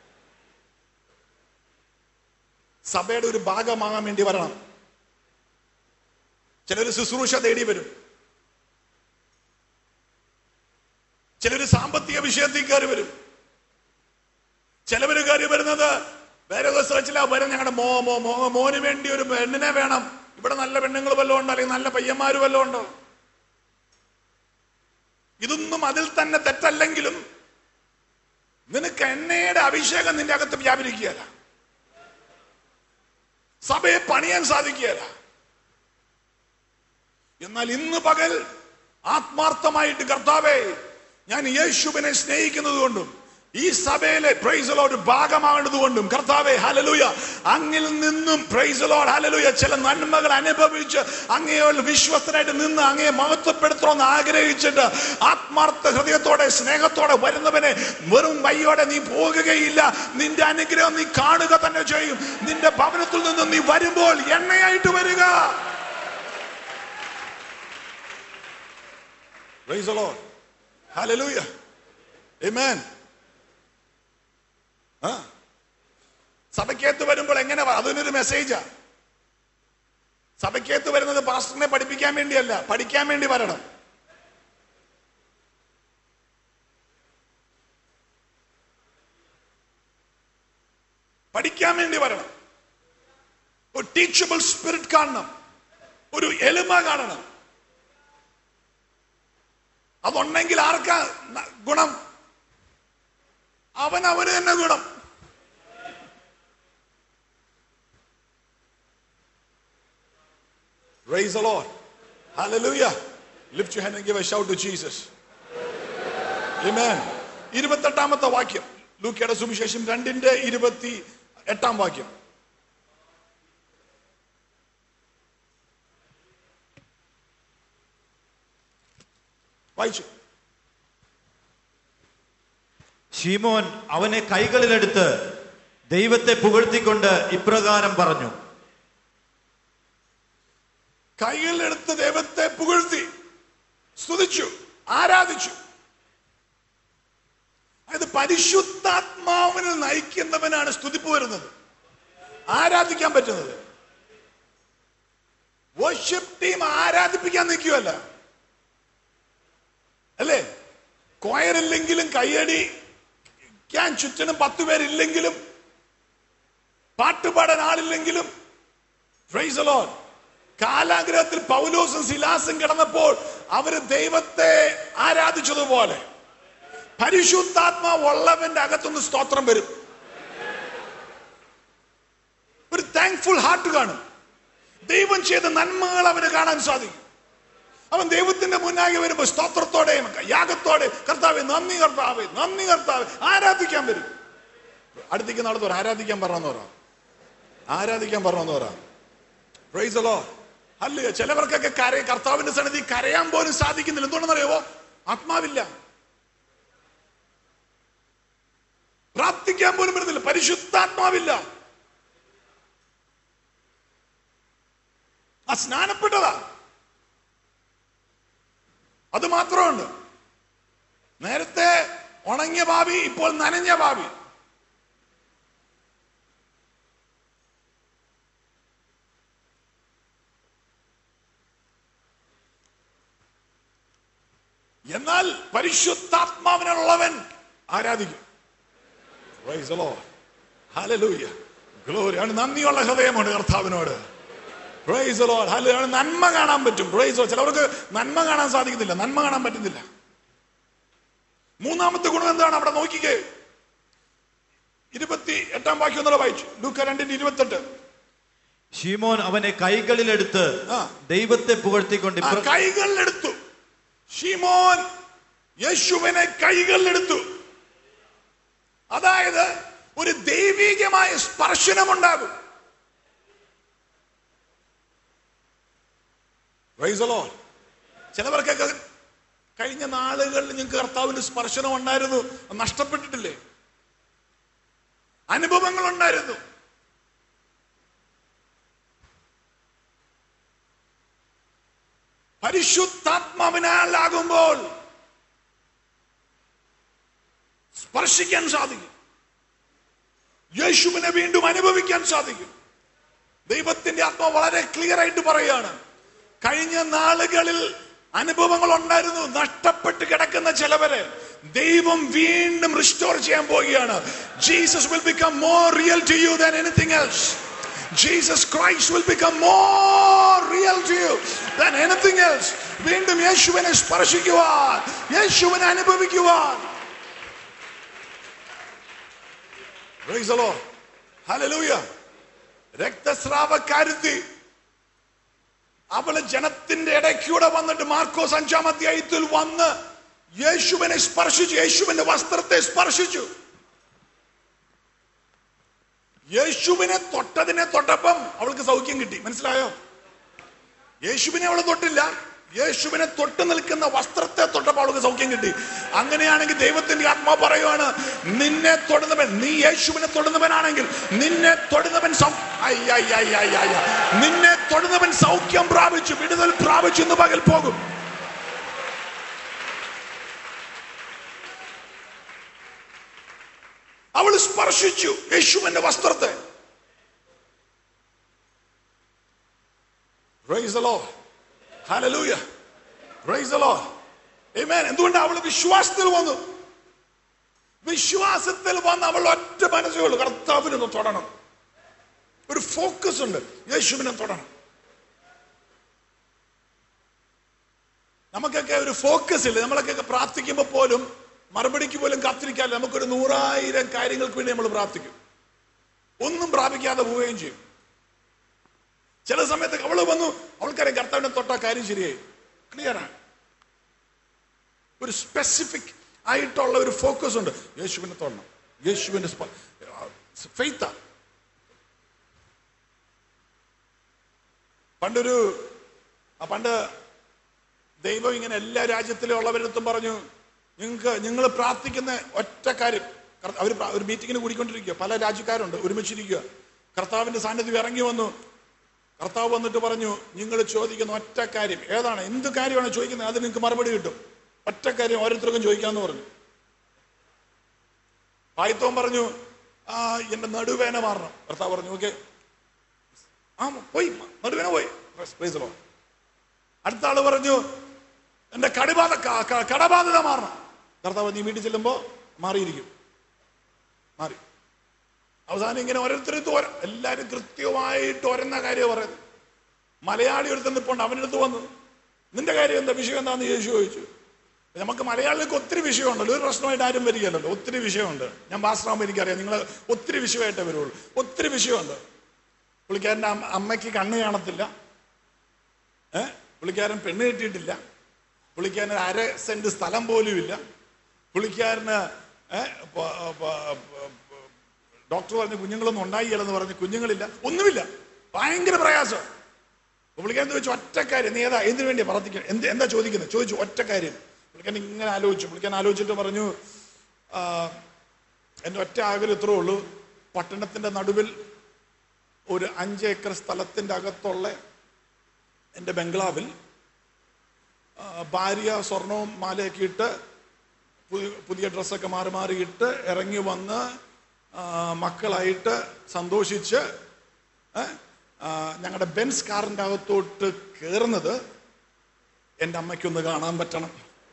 സഭയുടെ ഒരു ഭാഗമാകാൻ വേണ്ടി വരണം ചിലർ ശുശ്രൂഷ തേടി വരും ചിലർ സാമ്പത്തിക വിഷയത്തിൽ കയറി വരും ചിലവര് കയറി വരുന്നത് വേറെ ഒരു സ്ഥലത്തിലാ വരും ഞങ്ങളുടെ മോ മോ മോ മോന് വേണ്ടി ഒരു പെണ്ണിനെ വേണം ഇവിടെ നല്ല പെണ്ണുങ്ങൾ വല്ലതും ഉണ്ടോ അല്ലെങ്കിൽ നല്ല പയ്യന്മാര് വല്ലതും ഉണ്ടോ ഇതൊന്നും അതിൽ തന്നെ തെറ്റല്ലെങ്കിലും നിനക്ക് എണ്ണയുടെ അഭിഷേകം നിന്റെ അകത്ത് വ്യാപരിക്കുകയല്ല സഭയെ പണിയാൻ സാധിക്കുകയല്ല എന്നാൽ ഇന്ന് പകൽ ആത്മാർത്ഥമായിട്ട് കർത്താവെ ഞാൻ യേശുവിനെ സ്നേഹിക്കുന്നത് കൊണ്ടും ഈ സഭയിലെ പ്രൈസലോട് ഭാഗമാകുന്നത് കൊണ്ടും കർത്താവെ ഹലലുയ അങ്ങിൽ നിന്നും പ്രൈസലോട് ഹലലുയ ചില നന്മകൾ അനുഭവിച്ച് അങ്ങയോട് വിശ്വസ്തനായിട്ട് നിന്ന് അങ്ങയെ മഹത്വപ്പെടുത്തണമെന്ന് ആഗ്രഹിച്ചിട്ട് ആത്മാർത്ഥ ഹൃദയത്തോടെ സ്നേഹത്തോടെ വരുന്നവനെ വെറും വയ്യോടെ നീ പോകുകയില്ല നിന്റെ അനുഗ്രഹം നീ കാണുക തന്നെ ചെയ്യും നിന്റെ ഭവനത്തിൽ നിന്നും നീ വരുമ്പോൾ എണ്ണയായിട്ട് വരിക Praise the Lord. Hallelujah. Amen. ആ സഭയ്ക്കകത്ത് വരുമ്പോൾ എങ്ങനെ വ- അതിനൊരു മെസ്സേജാ സഭയ്ക്കകത്ത് വരുന്നത് പാസ്റ്ററിനെ പഠിപ്പിക്കാൻ വേണ്ടിയല്ല പഠിക്കാൻ വേണ്ടി വരണം പഠിക്കാൻ വേണ്ടി വരണം ഒരു ടീച്ചബിൾ സ്പിരിറ്റ് കാണണം ഒരു എളിമ കാണണം അതുണ്ടെങ്കിൽ ആർക്കാ ന- ഗുണം അവൻ അവന് തന്നെ ഗുണം Praise the Lord. Hallelujah. Lift your hand and give a shout to Jesus. Amen. ഇരുപത്തെട്ടാമത്തെ വാക്യം ലൂക്കയുടെ സുവിശേഷം രണ്ടിന്റെ ഇരുപത്തി എട്ടാം വാക്യം വായിച്ചു ഷീമോൻ അവനെ കൈകളിലെടുത്ത് ദൈവത്തെ പുകഴ്ത്തിക്കൊണ്ട് ഇപ്രകാരം പറഞ്ഞു കൈകളിലെടുത്ത് ദൈവത്തെ പുകഴ്ത്തി സ്തുതിച്ചു ആരാധിച്ചു അതായത് പരിശുദ്ധാത്മ ആത്മാവിന് നയിക്കുന്നവനാണ് സ്തുതിപ്പ് വരുന്നത് ആരാധിക്കാൻ പറ്റുന്നത് വർഷിപ്പ് ടീം ആരാധിപ്പിക്കാൻ നിൽക്കുമല്ല അല്ലേ കൊയറില്ലെങ്കിലും കയ്യടിക്കാൻ ചുറ്റിനും പത്ത് പേരില്ലെങ്കിലും പാട്ടുപാടാൻ ആളില്ലെങ്കിലും Praise the Lord. കാലാഗ്രഹത്തിൽ പൗലോസും സിലാസും കിടന്നപ്പോൾ അവര് ദൈവത്തെ ആരാധിച്ചതുപോലെ പരിശുദ്ധാത്മാവ് ഉള്ളവന്റെ അകത്തുനിന്ന് സ്തോത്രം വരും ഒരു താങ്ക്ഫുൾ ഹാർട്ട് കാണും ദൈവം ചെയ്ത നന്മകൾ അവന് കാണാൻ സാധിക്കും അവൻ ദൈവത്തിന്റെ മുന്നാകെ വരുമ്പോൾ സ്തോത്രത്തോടെയും യാഗത്തോടെ കർത്താവെ നന്ദി കർത്താവെ നന്ദി കർത്താവെ ആരാധിക്കാൻ വരും അടുത്തേക്ക് നാളെ പറ ആരാധിക്കാൻ പറഞ്ഞെന്ന് പറ ആരാധിക്കാൻ പറഞ്ഞെന്ന് പറ പ്രൈസ് അല്ലോ അല്ല ചിലവർക്കൊക്കെ കര കർത്താവിന്റെ സന്നിധി കരയാൻ പോലും സാധിക്കുന്നില്ല എന്തുകൊണ്ടെന്നറിയാവോ ആത്മാവില്ല പ്രാർത്ഥിക്കാൻ പോലും പറ്റുന്നില്ല പരിശുദ്ധാത്മാവില്ല ആ സ്നാനപ്പെട്ടതാ അത് മാത്രമുണ്ട് നേരത്തെ ഉണങ്ങിയ ഭാവി ഇപ്പോൾ നനഞ്ഞ ഭാവി എന്നാൽ പരിശുദ്ധാത്മാവിനുള്ളവൻ ആരാധിക്കും Praise the Lord. Hallelujah. Glory. അവന് നന്ദിയുള്ള ഹൃദയമുണ്ട് കർത്താവിനോട് പ്രൈസ് ലോഡ് ഹല്ലേലൂയ അവന് നന്മ കാണാൻ പറ്റും പ്രൈസ് ചിലവർക്ക് നന്മ കാണാൻ സാധിക്കുന്നില്ല നന്മ കാണാൻ പറ്റുന്നില്ല മൂന്നാമത്തെ ഗുണം എന്താണ് അവിടെ നോക്കിക്കേ ഇരുപത്തി എട്ടാം വാക്യം ഒന്നുകൂടെ വായിച്ചു ലൂക്ക രണ്ടിന്റെ ഇരുപത്തെട്ട് ഷീമോൻ അവനെ കൈകളിലെടുത്ത് ആ. ദൈവത്തെ പുകഴ്ത്തിക്കൊണ്ട് ആ ഇപ്ര- കൈകളിലെടുത്തു ഷിമോൻ യേശുവിനെ കൈകളിലെടുത്തു അതായത് ഒരു ദൈവികമായ സ്പർശനമുണ്ടാകും Praise the Lord. ചിലവർക്കൊക്കെ കഴിഞ്ഞ നാളുകളിൽ നിങ്ങൾക്ക് കർത്താവിന്റെ സ്പർശനം ഉണ്ടായിരുന്നു അത് നഷ്ടപ്പെട്ടിട്ടില്ലേ അനുഭവങ്ങൾ ഉണ്ടായിരുന്നു പരിശുദ്ധാത്മാവിനാലാകുമ്പോൾ സ്പർശിക്കാൻ സാധിക്കും യേശുവിനെ വീണ്ടും അനുഭവിക്കാൻ സാധിക്കും ദൈവത്തിന്റെ ആത്മ വളരെ ക്ലിയർ ആയിട്ട് പറയാണ് കഴിഞ്ഞ നാളുകളിൽ അനുഭവങ്ങൾ ഉണ്ടായിരുന്നു നഷ്ടപ്പെട്ട് കിടക്കുന്ന ചിലവരെ ദൈവം വീണ്ടും റിസ്റ്റോർ ചെയ്യാൻ പോവുകയാണ് Jesus will become more real to you than anything else Jesus Christ will become more real to you than anything else വീണ്ടും യേശുവിനെ സ്പർശിക്കുവാൻ യേശുവിനെ അനുഭവിക്കുവാൻ Praise the Lord. Hallelujah. രക്തസ്രാവക്കാരുത്തി അവള് ജനത്തിന്റെ ഇടയ്ക്കൂടെ വന്നിട്ട് മാർക്കോസ് അഞ്ചാം അധ്യായത്തിൽ വന്ന് യേശുവിനെ സ്പർശിച്ചു യേശുവിന്റെ വസ്ത്രത്തെ സ്പർശിച്ചു യേശുവിനെ തൊട്ടതിനെ തൊട്ടപ്പം അവൾക്ക് സൗഖ്യം കിട്ടി മനസ്സിലായോ യേശുവിനെ അവൾ തൊട്ടില്ല യേശുവിനെ തൊട്ട് നിൽക്കുന്ന വസ്ത്രത്തെ തൊട്ടപ്പോൾ അവൾക്ക് സൗഖ്യം കിട്ടി അങ്ങനെയാണെങ്കിൽ ദൈവത്തിന്റെ ആത്മാ പറയുവാണ് നിന്നെ തൊടുന്നവൻ നീ യേശുവിനെ തൊടുന്നവനാണെങ്കിൽ നിന്നെ തൊടുന്നവൻ സൗ- അയ്യ, അയ്യ, അയ്യ, അയ്യ, അയ്യ. നിന്നെ തൊടുന്നവൻ സൗഖ്യം പ്രാപിച്ചു വിടുതൽ പ്രാപിച്ചു എന്ന് പകൽ പോകും അവൾ സ്പർശിച്ചു യേശുവിന്റെ വസ്ത്രത്തെ Praise the Lord. Hallelujah. Praise the Lord. Amen. എന്തുകൊണ്ട് അവൾ വിശ്വാസത്തിൽ വന്നു വിശ്വാസത്തിൽ വന്ന് അവൾ ഒറ്റ മനസ്സേ ഉള്ളൂ കർത്താവിനെ ഒന്ന് തൊടണം ഒരു ഫോക്കസ് ഉണ്ട് യേശുവിനെ തൊടണം നമുക്കൊക്കെ ഒരു ഫോക്കസ് ഇല്ല നമ്മളൊക്കെ പ്രാർത്ഥിക്കുമ്പോൾ പോലും മറുപടിക്ക് പോലും കാത്തിരിക്കാറില്ല നമുക്കൊരു നൂറായിരം കാര്യങ്ങൾക്ക് വേണ്ടി നമ്മൾ പ്രാർത്ഥിക്കും ഒന്നും പ്രാപിക്കാതെ പോവുകയും ചെയ്യും ചില സമയത്ത് അവള് വന്നു അവൾക്കറിയാം കർത്താവിനെ തൊട്ട കാര്യം ശരിയായി ക്ലിയറാണ് ഒരു സ്പെസിഫിക് ആയിട്ടുള്ള ഒരു ഫോക്കസ് ഉണ്ട് യേശുവിനെ തൊടണം യേശുവിന്റെ ഫെയ്ത്ത പണ്ടൊരു ആ പണ്ട് ദൈവം ഇങ്ങനെ എല്ലാ രാജ്യത്തിലും ഉള്ളവരടുത്തും പറഞ്ഞു നിങ്ങൾക്ക് നിങ്ങൾ പ്രാർത്ഥിക്കുന്ന ഒറ്റ കാര്യം അവർ ഒരു മീറ്റിങ്ങിന് കൂടിക്കൊണ്ടിരിക്കുക പല രാജ്യക്കാരുണ്ട് ഒരുമിച്ചിരിക്കുക കർത്താവിന്റെ സാന്നിധ്യം ഇറങ്ങി വന്നു കർത്താവ് വന്നിട്ട് പറഞ്ഞു നിങ്ങൾ ചോദിക്കുന്ന ഒറ്റ കാര്യം ഏതാണ് എന്ത് കാര്യമാണ് ചോദിക്കുന്നത് അത് നിങ്ങൾക്ക് മറുപടി കിട്ടും ഒറ്റ കാര്യം ഓരോരുത്തർക്കും ചോദിക്കാമെന്ന് പറഞ്ഞു പായ്ത്തോൻ പറഞ്ഞു ആ എന്റെ നടുവേന മാറണം ഭർത്താവ് പറഞ്ഞു ഓക്കെ ആ പോയി നടുവേന പോയി Praise the Lord. അടുത്ത ആള് പറഞ്ഞു എന്റെ കടിബാധ ക- ക- കടബാധിത മാറണം ഭർത്താവ് നീ വീട്ടിൽ ചെല്ലുമ്പോ മാറിയിരിക്കും മാറി അവസാനം ഇങ്ങനെ ഓരോരുത്തരും ഓരോ എല്ലാരും കൃത്യമായിട്ട് ഓരോന്ന കാര്യം പറയുന്നത് മലയാളി ഒരുത്തൻ നിൽപ്പുണ്ട് അവനടുത്ത് വന്നു നിന്റെ കാര്യം എന്താ വിഷയം എന്താന്ന് യേശു ചോദിച്ചു നമുക്ക് മലയാളികൾക്ക് ഒത്തിരി വിഷയമുണ്ടല്ലോ ഒരു പ്രശ്നമായിട്ട് ആരും വരികയല്ലല്ലോ ഒത്തിരി വിഷയമുണ്ട് ഞാൻ ഭാഷറാകുമ്പോൾ എനിക്കറിയാം നിങ്ങൾ ഒത്തിരി വിഷയമായിട്ടേ വരുള്ളൂ ഒത്തിരി വിഷയമുണ്ട് പുള്ളിക്കാരൻ്റെ അമ്മ- അമ്മയ്ക്ക് കണ്ണ് കാണത്തില്ല ഏ പുള്ളിക്കാരൻ പെണ്ണ് കെട്ടിയിട്ടില്ല പുള്ളിക്കാരന് അര സെന്റ് സ്ഥലം പോലും ഇല്ല പുള്ളിക്കാരന് ഏ, പ- പ- പ- ഡോക്ടർ പറഞ്ഞ് കുഞ്ഞുങ്ങളൊന്നും ഉണ്ടായില്ലെന്ന് പറഞ്ഞ് കുഞ്ഞുങ്ങളില്ല ഒന്നുമില്ല ഭയങ്കര പ്രയാസം അപ്പൊ പുള്ളിക്കാരൻ ചോദിച്ചു ഒറ്റ കാര്യം നീ ഏതാ എന്തിനു വേണ്ടിയാ പ്രാർത്ഥിക്കുക എന്ത് എന്താ ചോദിക്കുന്നത് ചോദിച്ചു ഒറ്റ കാര്യം പുള്ളിക്കാരൻ ഇങ്ങനെ ആലോചിച്ചു പുള്ളിക്കാരൻ ആലോചിച്ചിട്ട് പറഞ്ഞു ആ, എൻ്റെ ഒറ്റ ആഗ്രഹം ഇത്രേ ഉള്ളൂ പട്ടണത്തിന്റെ നടുവിൽ ഒരു അഞ്ച് ഏക്കർ സ്ഥലത്തിന്റെ അകത്തുള്ള എൻ്റെ ബംഗ്ലാവിൽ ആ, ഭാര്യ സ്വർണവും മാലയൊക്കെ ഇട്ട് പുതിയ പുതിയ ഡ്രസ്സൊക്കെ മാറി മാറി ഇട്ട് ഇറങ്ങി വന്ന് ആ, മക്കളായിട്ട് സന്തോഷിച്ച് ഞങ്ങളുടെ ബെൻസ് കാറിൻ്റെ അകത്തോട്ട് കയറുന്നത് എൻ്റെ അമ്മയ്ക്കൊന്ന് കാണാൻ പറ്റണം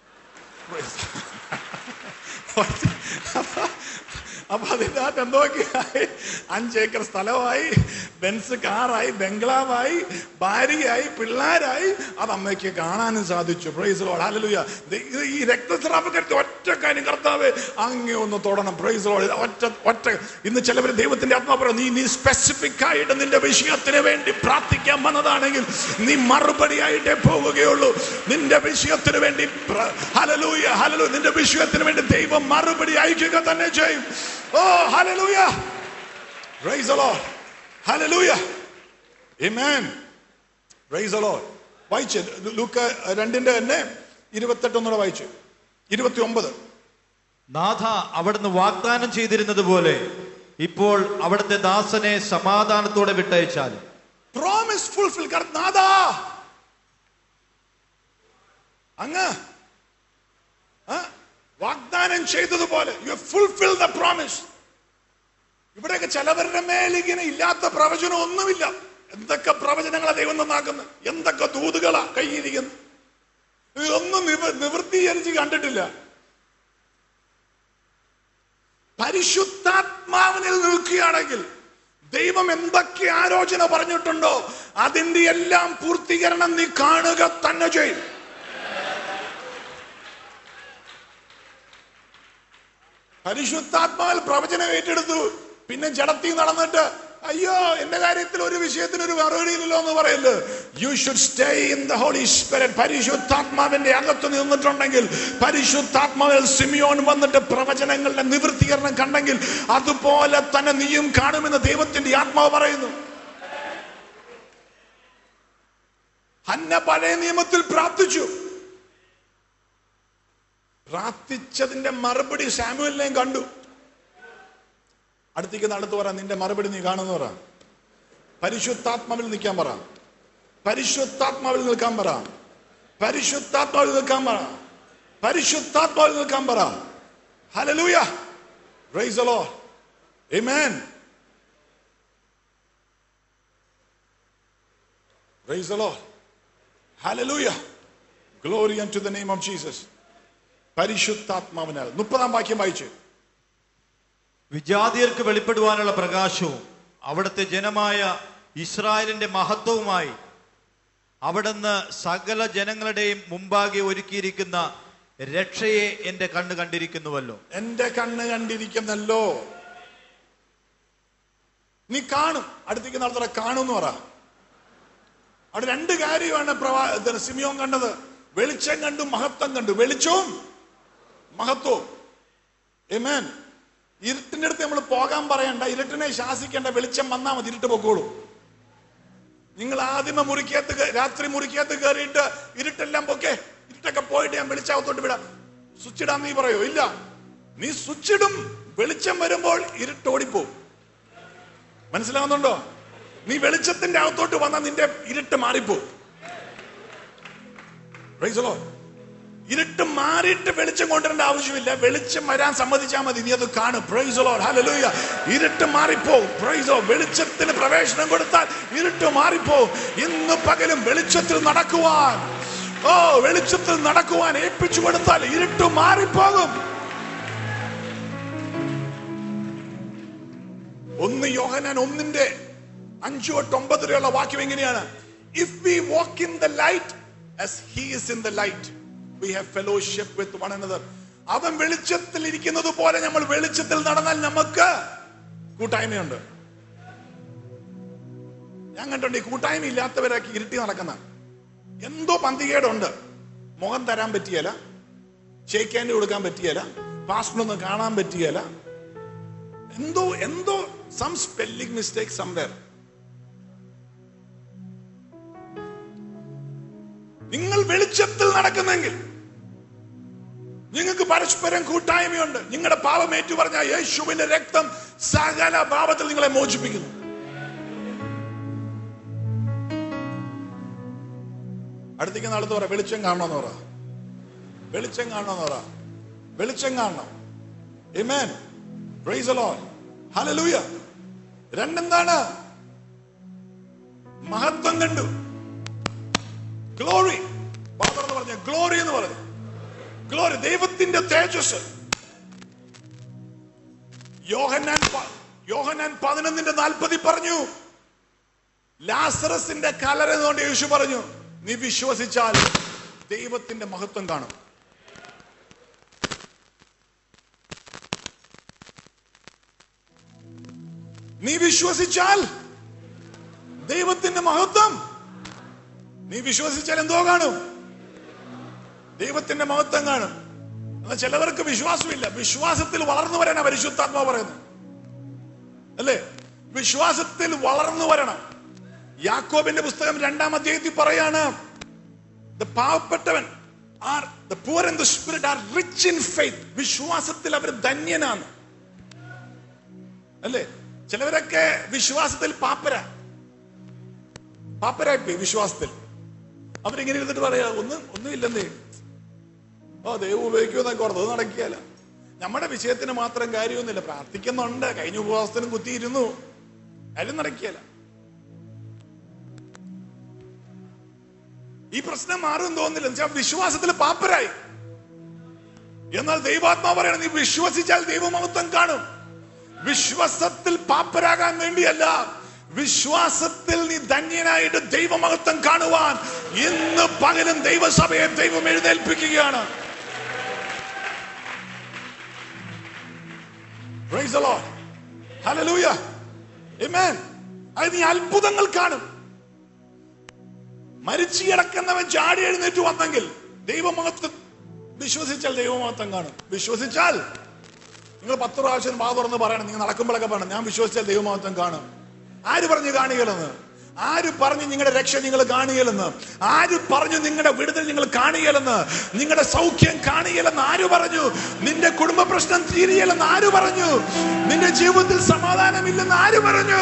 അപ്പൊ അതിനകത്ത് എന്തൊക്കെയായി അഞ്ചേക്കർ സ്ഥലമായി ബെൻസ് കാറായി ബംഗ്ലാവായി ഭാര്യയായി പിള്ളേരായി അത് അമ്മയ്ക്ക് കാണാനും സാധിച്ചു പ്രൈസ് ലോഡ് ഹല്ലേലൂയ ദേ- ഇത് ഈ രക്തസ്രാവകരുടെ ഒറ്റ കാര്യം കർത്താവ് അങ്ങേ ഒന്ന് തൊടണം പ്രൈസ് ലോഡ് ഒറ്റ ഒറ്റ ഇന്ന് ചിലവർ ദൈവത്തിന്റെ ആത്മാ പറയും നീ നീ സ്പെസിഫിക് ആയിട്ട് നിന്റെ വിഷയത്തിന് വേണ്ടി പ്രാർത്ഥിക്കാൻ വന്നതാണെങ്കിൽ നീ മറുപടി ആയിട്ടേ പോവുകയുള്ളൂ നിന്റെ വിഷയത്തിന് വേണ്ടി പ്ര- ഹല്ലേലൂയ ഹല്ലേലൂയ നിന്റെ വിഷയത്തിന് വേണ്ടി ദൈവം മറുപടി അയക്കുക തന്നെ ചെയ്യും ഓ hallelujah praise the lord hallelujah amen praise the lord വായിച്ച് ലൂക്ക രണ്ടിന്റെ തന്നെ ഇരുപത്തെട്ട് ഒന്നുകൂടെ വായിച്ചു ഇരുപത്തി ഒമ്പത് നാഥ അവിടുന്ന് വാഗ്ദാനം ചെയ്തിരുന്നത് പോലെ ഇപ്പോൾ അവിടുത്തെ ദാസനെ സമാധാനത്തോടെ വിട്ടയച്ചാൽ പ്രോമിസ് ഫുൾഫിൽ നാദാ അങ്ങ് ആ? വാഗ്ദാനം ചെയ്തതുപോലെ യു ഫുൾഫിൽ ദ പ്രോമിസ് ഇവിടെയൊക്കെ ചിലവരുടെ മേൽ ഇങ്ങനെ ഇല്ലാത്ത പ്രവചനം ഒന്നുമില്ല എന്തൊക്കെ പ്രവചനങ്ങളാ ദൈവം നന്നാക്കുന്നത് എന്തൊക്കെ ദൂതുകളാ കയ്യിരിക്കുന്നത് ഇതൊന്നും നിവ നിവൃത്തീകരിച്ച് കണ്ടിട്ടില്ല പരിശുദ്ധാത്മാവിനിൽ നിൽക്കുകയാണെങ്കിൽ ദൈവം എന്തൊക്കെ ആലോചന പറഞ്ഞിട്ടുണ്ടോ അതിന്റെ എല്ലാം പൂർത്തീകരണം നീ കാണുക തന്നെ ചെയ്യും പരിശുദ്ധാത്മാവിൽ പ്രവചനം ഏറ്റെടുത്തു പിന്നെ ജഡത്തിൽ നടന്നിട്ട് അയ്യോ എന്റെ കാര്യത്തിൽ ഒരു വിഷയത്തിന് ഒരു മറുപടിയില്ലല്ലോ എന്ന് പറയല്ലോ you should stay in the holy spirit പരിശുദ്ധാത്മാവിന്റെ അകത്ത് നിന്നിട്ടുണ്ടെങ്കിൽ പരിശുദ്ധാത്മാവിൽ സിമിയോൻ വന്നിട്ട് പ്രവചനങ്ങളുടെ നിവൃത്തീകരണം കണ്ടെങ്കിൽ അതുപോലെ തന്നെ നീയും കാണുമെന്ന് ദൈവത്തിന്റെ ആത്മാവ് പറയുന്നു ഹന്ന പഴയ നിയമത്തിൽ പ്രാർത്ഥിച്ചു പ്രാർത്ഥിച്ചതിന്റെ മറുപടി സാമുവലിനെയും കണ്ടു അടുത്തേക്ക് അടുത്ത് പറ നിന്റെ മറുപടി നീ കാണുന്ന പറ പരിശുദ്ധാത്മാവിൽ നിൽക്കാൻ പറ പരിശുദ്ധാത്മാവിൽ നിൽക്കാൻ പറ പരിശുദ്ധാത്മാവിൽ നിൽക്കാൻ പറ പരിശുദ്ധാത്മാവിൽ നിൽക്കാൻ പറ hallelujah praise the lord amen praise the lord hallelujah glory to the name of Jesus പരിശുദ്ധാത്മാവിനാൽ മുപ്പതാം വാക്യം വായിച്ചു വിജാതിയർക്ക് വെളിപ്പെടുവാനുള്ള പ്രകാശവും അവിടുത്തെ ജനമായ ഇസ്രായേലിന്റെ മഹത്വവുമായി അവിടുന്ന് സകല ജനങ്ങളുടെയും മുമ്പാകെ ഒരുക്കിയിരിക്കുന്ന രക്ഷയെ എന്റെ കണ്ണ് കണ്ടിരിക്കുന്നുവല്ലോ എന്റെ കണ്ണ് കണ്ടിരിക്കുന്നല്ലോ നീ കാണും അടുത്തേക്ക് നടത്തറ കാണും എന്ന് പറ അവിടെ രണ്ട് കാര്യമാണ് പ്രവാ ഇത് സിമിയോൻ കണ്ടത് വെളിച്ചം കണ്ടു മഹത്വം കണ്ടു വെളിച്ചവും മഹത്വവും Amen. ഇരുട്ടിന്റെ അടുത്ത് നമ്മൾ പോകാൻ പറയണ്ട ഇരുട്ടിനെ ശാസിക്കേണ്ട വെളിച്ചം വന്നാൽ മതി ഇരുട്ട് പൊക്കോളൂ നിങ്ങൾ ആദ്യമേ മുറിക്കകത്ത് കേ- രാത്രി മുറിക്കകത്ത് കയറിയിട്ട് ഇരുട്ടെല്ലാം പൊക്കെ ഇരുട്ടൊക്കെ പോയിട്ട് ഞാൻ വെളിച്ചാകത്തോട്ട് വിടാം സ്വിച്ച് ഇടാൻ നീ പറയോ ഇല്ല നീ സ്വിച്ച് ഇടും വെളിച്ചം വരുമ്പോൾ ഇരുട്ട് ഓടിപ്പോവും മനസ്സിലാവുന്നുണ്ടോ നീ വെളിച്ചത്തിന്റെ അകത്തോട്ട് വന്നാൽ നിന്റെ ഇരുട്ട് മാറിപ്പോവും Praise the Lord. ഇരുട്ട് മാറിയിട്ട് വെളിച്ചം കൊണ്ടുവരേണ്ട ആവശ്യമില്ല വെളിച്ചം വരാൻ സമ്മതിച്ചാൽ മതി നീ അത് കാണും പ്രൈസ് ലോഡ് ഹല്ലേലൂയ ഇരുട്ട് മാറിപ്പോവും പ്രൈസ് ലോഡ് വെളിച്ചത്തിന് പ്രവേശനം കൊടുത്താൽ ഇരുട്ട് മാറിപ്പോവും ഇന്ന് പകലും വെളിച്ചത്തിൽ നടക്കുവാൻ ഓ വെളിച്ചത്തിൽ നടക്കുവാൻ ഏൽപ്പിച്ചു കൊടുത്താൽ ഇരുട്ട് മാറിപ്പോകും ഒന്ന് യോഹനാൻ ഒന്നിന്റെ അഞ്ചു തൊട്ട് ഒമ്പത് വരെയുള്ള വാക്യം എങ്ങനെയാണ് if we walk in the light as he is in the light we have fellowship with one another അവൻ വെളിച്ചത്തിൽ ഇരിക്കുന്നത് പോലെ നമ്മൾ വെളിച്ചത്തിൽ നടന്നാൽ നമുക്ക് കൂട്ടായ്മയുണ്ട് ഞാൻ കണ്ടുണ്ട് ഈ കൂട്ടായ്മ ഇല്ലാത്തവരൊക്കെ ഇരുട്ടി നടക്കുന്ന എന്തോ പന്തികേടുണ്ട് മുഖം തരാൻ പറ്റിയല്ല ഷേക്ക് ഹാൻഡ് കൊടുക്കാൻ പറ്റിയല്ല പാസ്റ്റിനൊന്നും കാണാൻ പറ്റിയല്ല എന്തോ എന്തോ സം സ്പെല്ലിംഗ് മിസ്റ്റേക്ക് സംവേർ നിങ്ങൾ വെളിച്ചത്തിൽ നടക്കുന്നെങ്കിൽ നിങ്ങൾക്ക് പരസ്പരം കൂട്ടായ്മയുണ്ട് നിങ്ങളുടെ പാപം ഏറ്റു പറഞ്ഞ യേശുവിന്റെ രക്തം സകല പാപത്തിൽ നിങ്ങളെ മോചിപ്പിക്കുന്നു അടുത്തേക്ക് നാളത്ത് പറ വെളിച്ചം കാണണമെന്ന് പറ വെളിച്ചം കാണണമെന്ന് പറ വെളിച്ചം കാണണം Amen. Praise the Lord. Hallelujah. രണ്ടെന്താണ് മഹത്വം കണ്ടു ഗ്ലോറി എന്ന് പറഞ്ഞ ഗ്ലോറി എന്ന് പറഞ്ഞു ഗ്ലോറി ദൈവത്തിന്റെ തേജസ് യോഹന്നാൻ പ- യോഹന്നാൻ പതിനൊന്നിന്റെ നാൽപ്പതി പറഞ്ഞു ലാസറസിന്റെ കലരെന്നുകൊണ്ട് യേശു പറഞ്ഞു നീ വിശ്വസിച്ചാൽ ദൈവത്തിന്റെ മഹത്വം കാണും നീ വിശ്വസിച്ചാൽ ദൈവത്തിന്റെ മഹത്വം നീ വിശ്വസിച്ചാൽ എന്തോ കാണും ദൈവത്തിന്റെ മഹത്വം കാണും എന്നാൽ ചിലവർക്ക് വിശ്വാസമില്ല വിശ്വാസത്തിൽ വളർന്നു വരാനാ പരിശുദ്ധാത്മാവ് പറയുന്നത് അല്ലേ വിശ്വാസത്തിൽ വളർന്നു വരണം യാക്കോബിന്റെ പുസ്തകം രണ്ടാം അധ്യായത്തിൽ പറയാണ് "The പാവപ്പെട്ടവൻ are the poor in the spirit are rich in faith വിശ്വാസത്തിൽ അവർ ധന്യനാണ് അല്ലേ ചിലവരൊക്കെ വിശ്വാസത്തിൽ പാപ്പര പാപ്പരായിപ്പോയി വിശ്വാസത്തിൽ അവരിങ്ങനെ ഇരുന്നിട്ട് പറയാ ഒന്നും ഒന്നുമില്ലെന്നേ ഓ ദൈവം ഉപയോഗിക്കുമെന്നൊക്കെ ഓർത്ത് അത് നടക്കിയല്ല നമ്മുടെ വിഷയത്തിന് മാത്രം കാര്യമൊന്നുമില്ല പ്രാർത്ഥിക്കുന്നുണ്ട് കഴിഞ്ഞ ഉപവാസത്തിനും കുത്തിയിരുന്നു കാര്യം നടക്കിയല്ല ഈ പ്രശ്നം മാറും തോന്നില്ല എന്ന് വെച്ചാൽ വിശ്വാസത്തിൽ പാപ്പരായി എന്നാൽ ദൈവാത്മാവ് പറയണം നീ വിശ്വസിച്ചാൽ ദൈവമഹത്വം കാണും വിശ്വാസത്തിൽ പാപ്പരാകാൻ വേണ്ടിയല്ല വിശ്വാസത്തിൽ നീ ധന്യനായിട്ട് ദൈവമഹത്വം കാണുവാൻ ഇന്ന് പകലും ദൈവസഭയെ ദൈവം എഴുന്നേൽപ്പിക്കുകയാണ് Praise the Lord. Hallelujah. Amen. അത് നീ അത്ഭുതങ്ങൾ കാണും മരിച്ചു കിടക്കുന്നവൻ ചാടി എഴുന്നേറ്റ് വന്നെങ്കിൽ ദൈവമഹത്വം വിശ്വസിച്ചാൽ ദൈവമഹത്വം കാണും വിശ്വസിച്ചാൽ നിങ്ങൾ പത്ത് പ്രാവശ്യം വാ തുറന്ന് പറയണം നിങ്ങൾ നടക്കുമ്പോഴൊക്കെ പറയണം ഞാൻ വിശ്വസിച്ചാൽ ദൈവമഹത്വം കാണും ആര് പറഞ്ഞു കാണുകയില്ലെന്ന് ആര് പറഞ്ഞു നിങ്ങളുടെ രക്ഷ നിങ്ങൾ കാണുകയില്ലെന്ന് ആര് പറഞ്ഞു നിങ്ങളുടെ വിടുതൽ നിങ്ങൾ കാണുകയില്ലെന്ന് നിങ്ങളുടെ സൗഖ്യം കാണുകയില്ലെന്ന് ആര് പറഞ്ഞു നിന്റെ കുടുംബ പ്രശ്നം തീരുകയില്ലെന്ന് ആര് പറഞ്ഞു നിന്റെ ജീവിതത്തിൽ സമാധാനമില്ലെന്ന് ആര് പറഞ്ഞു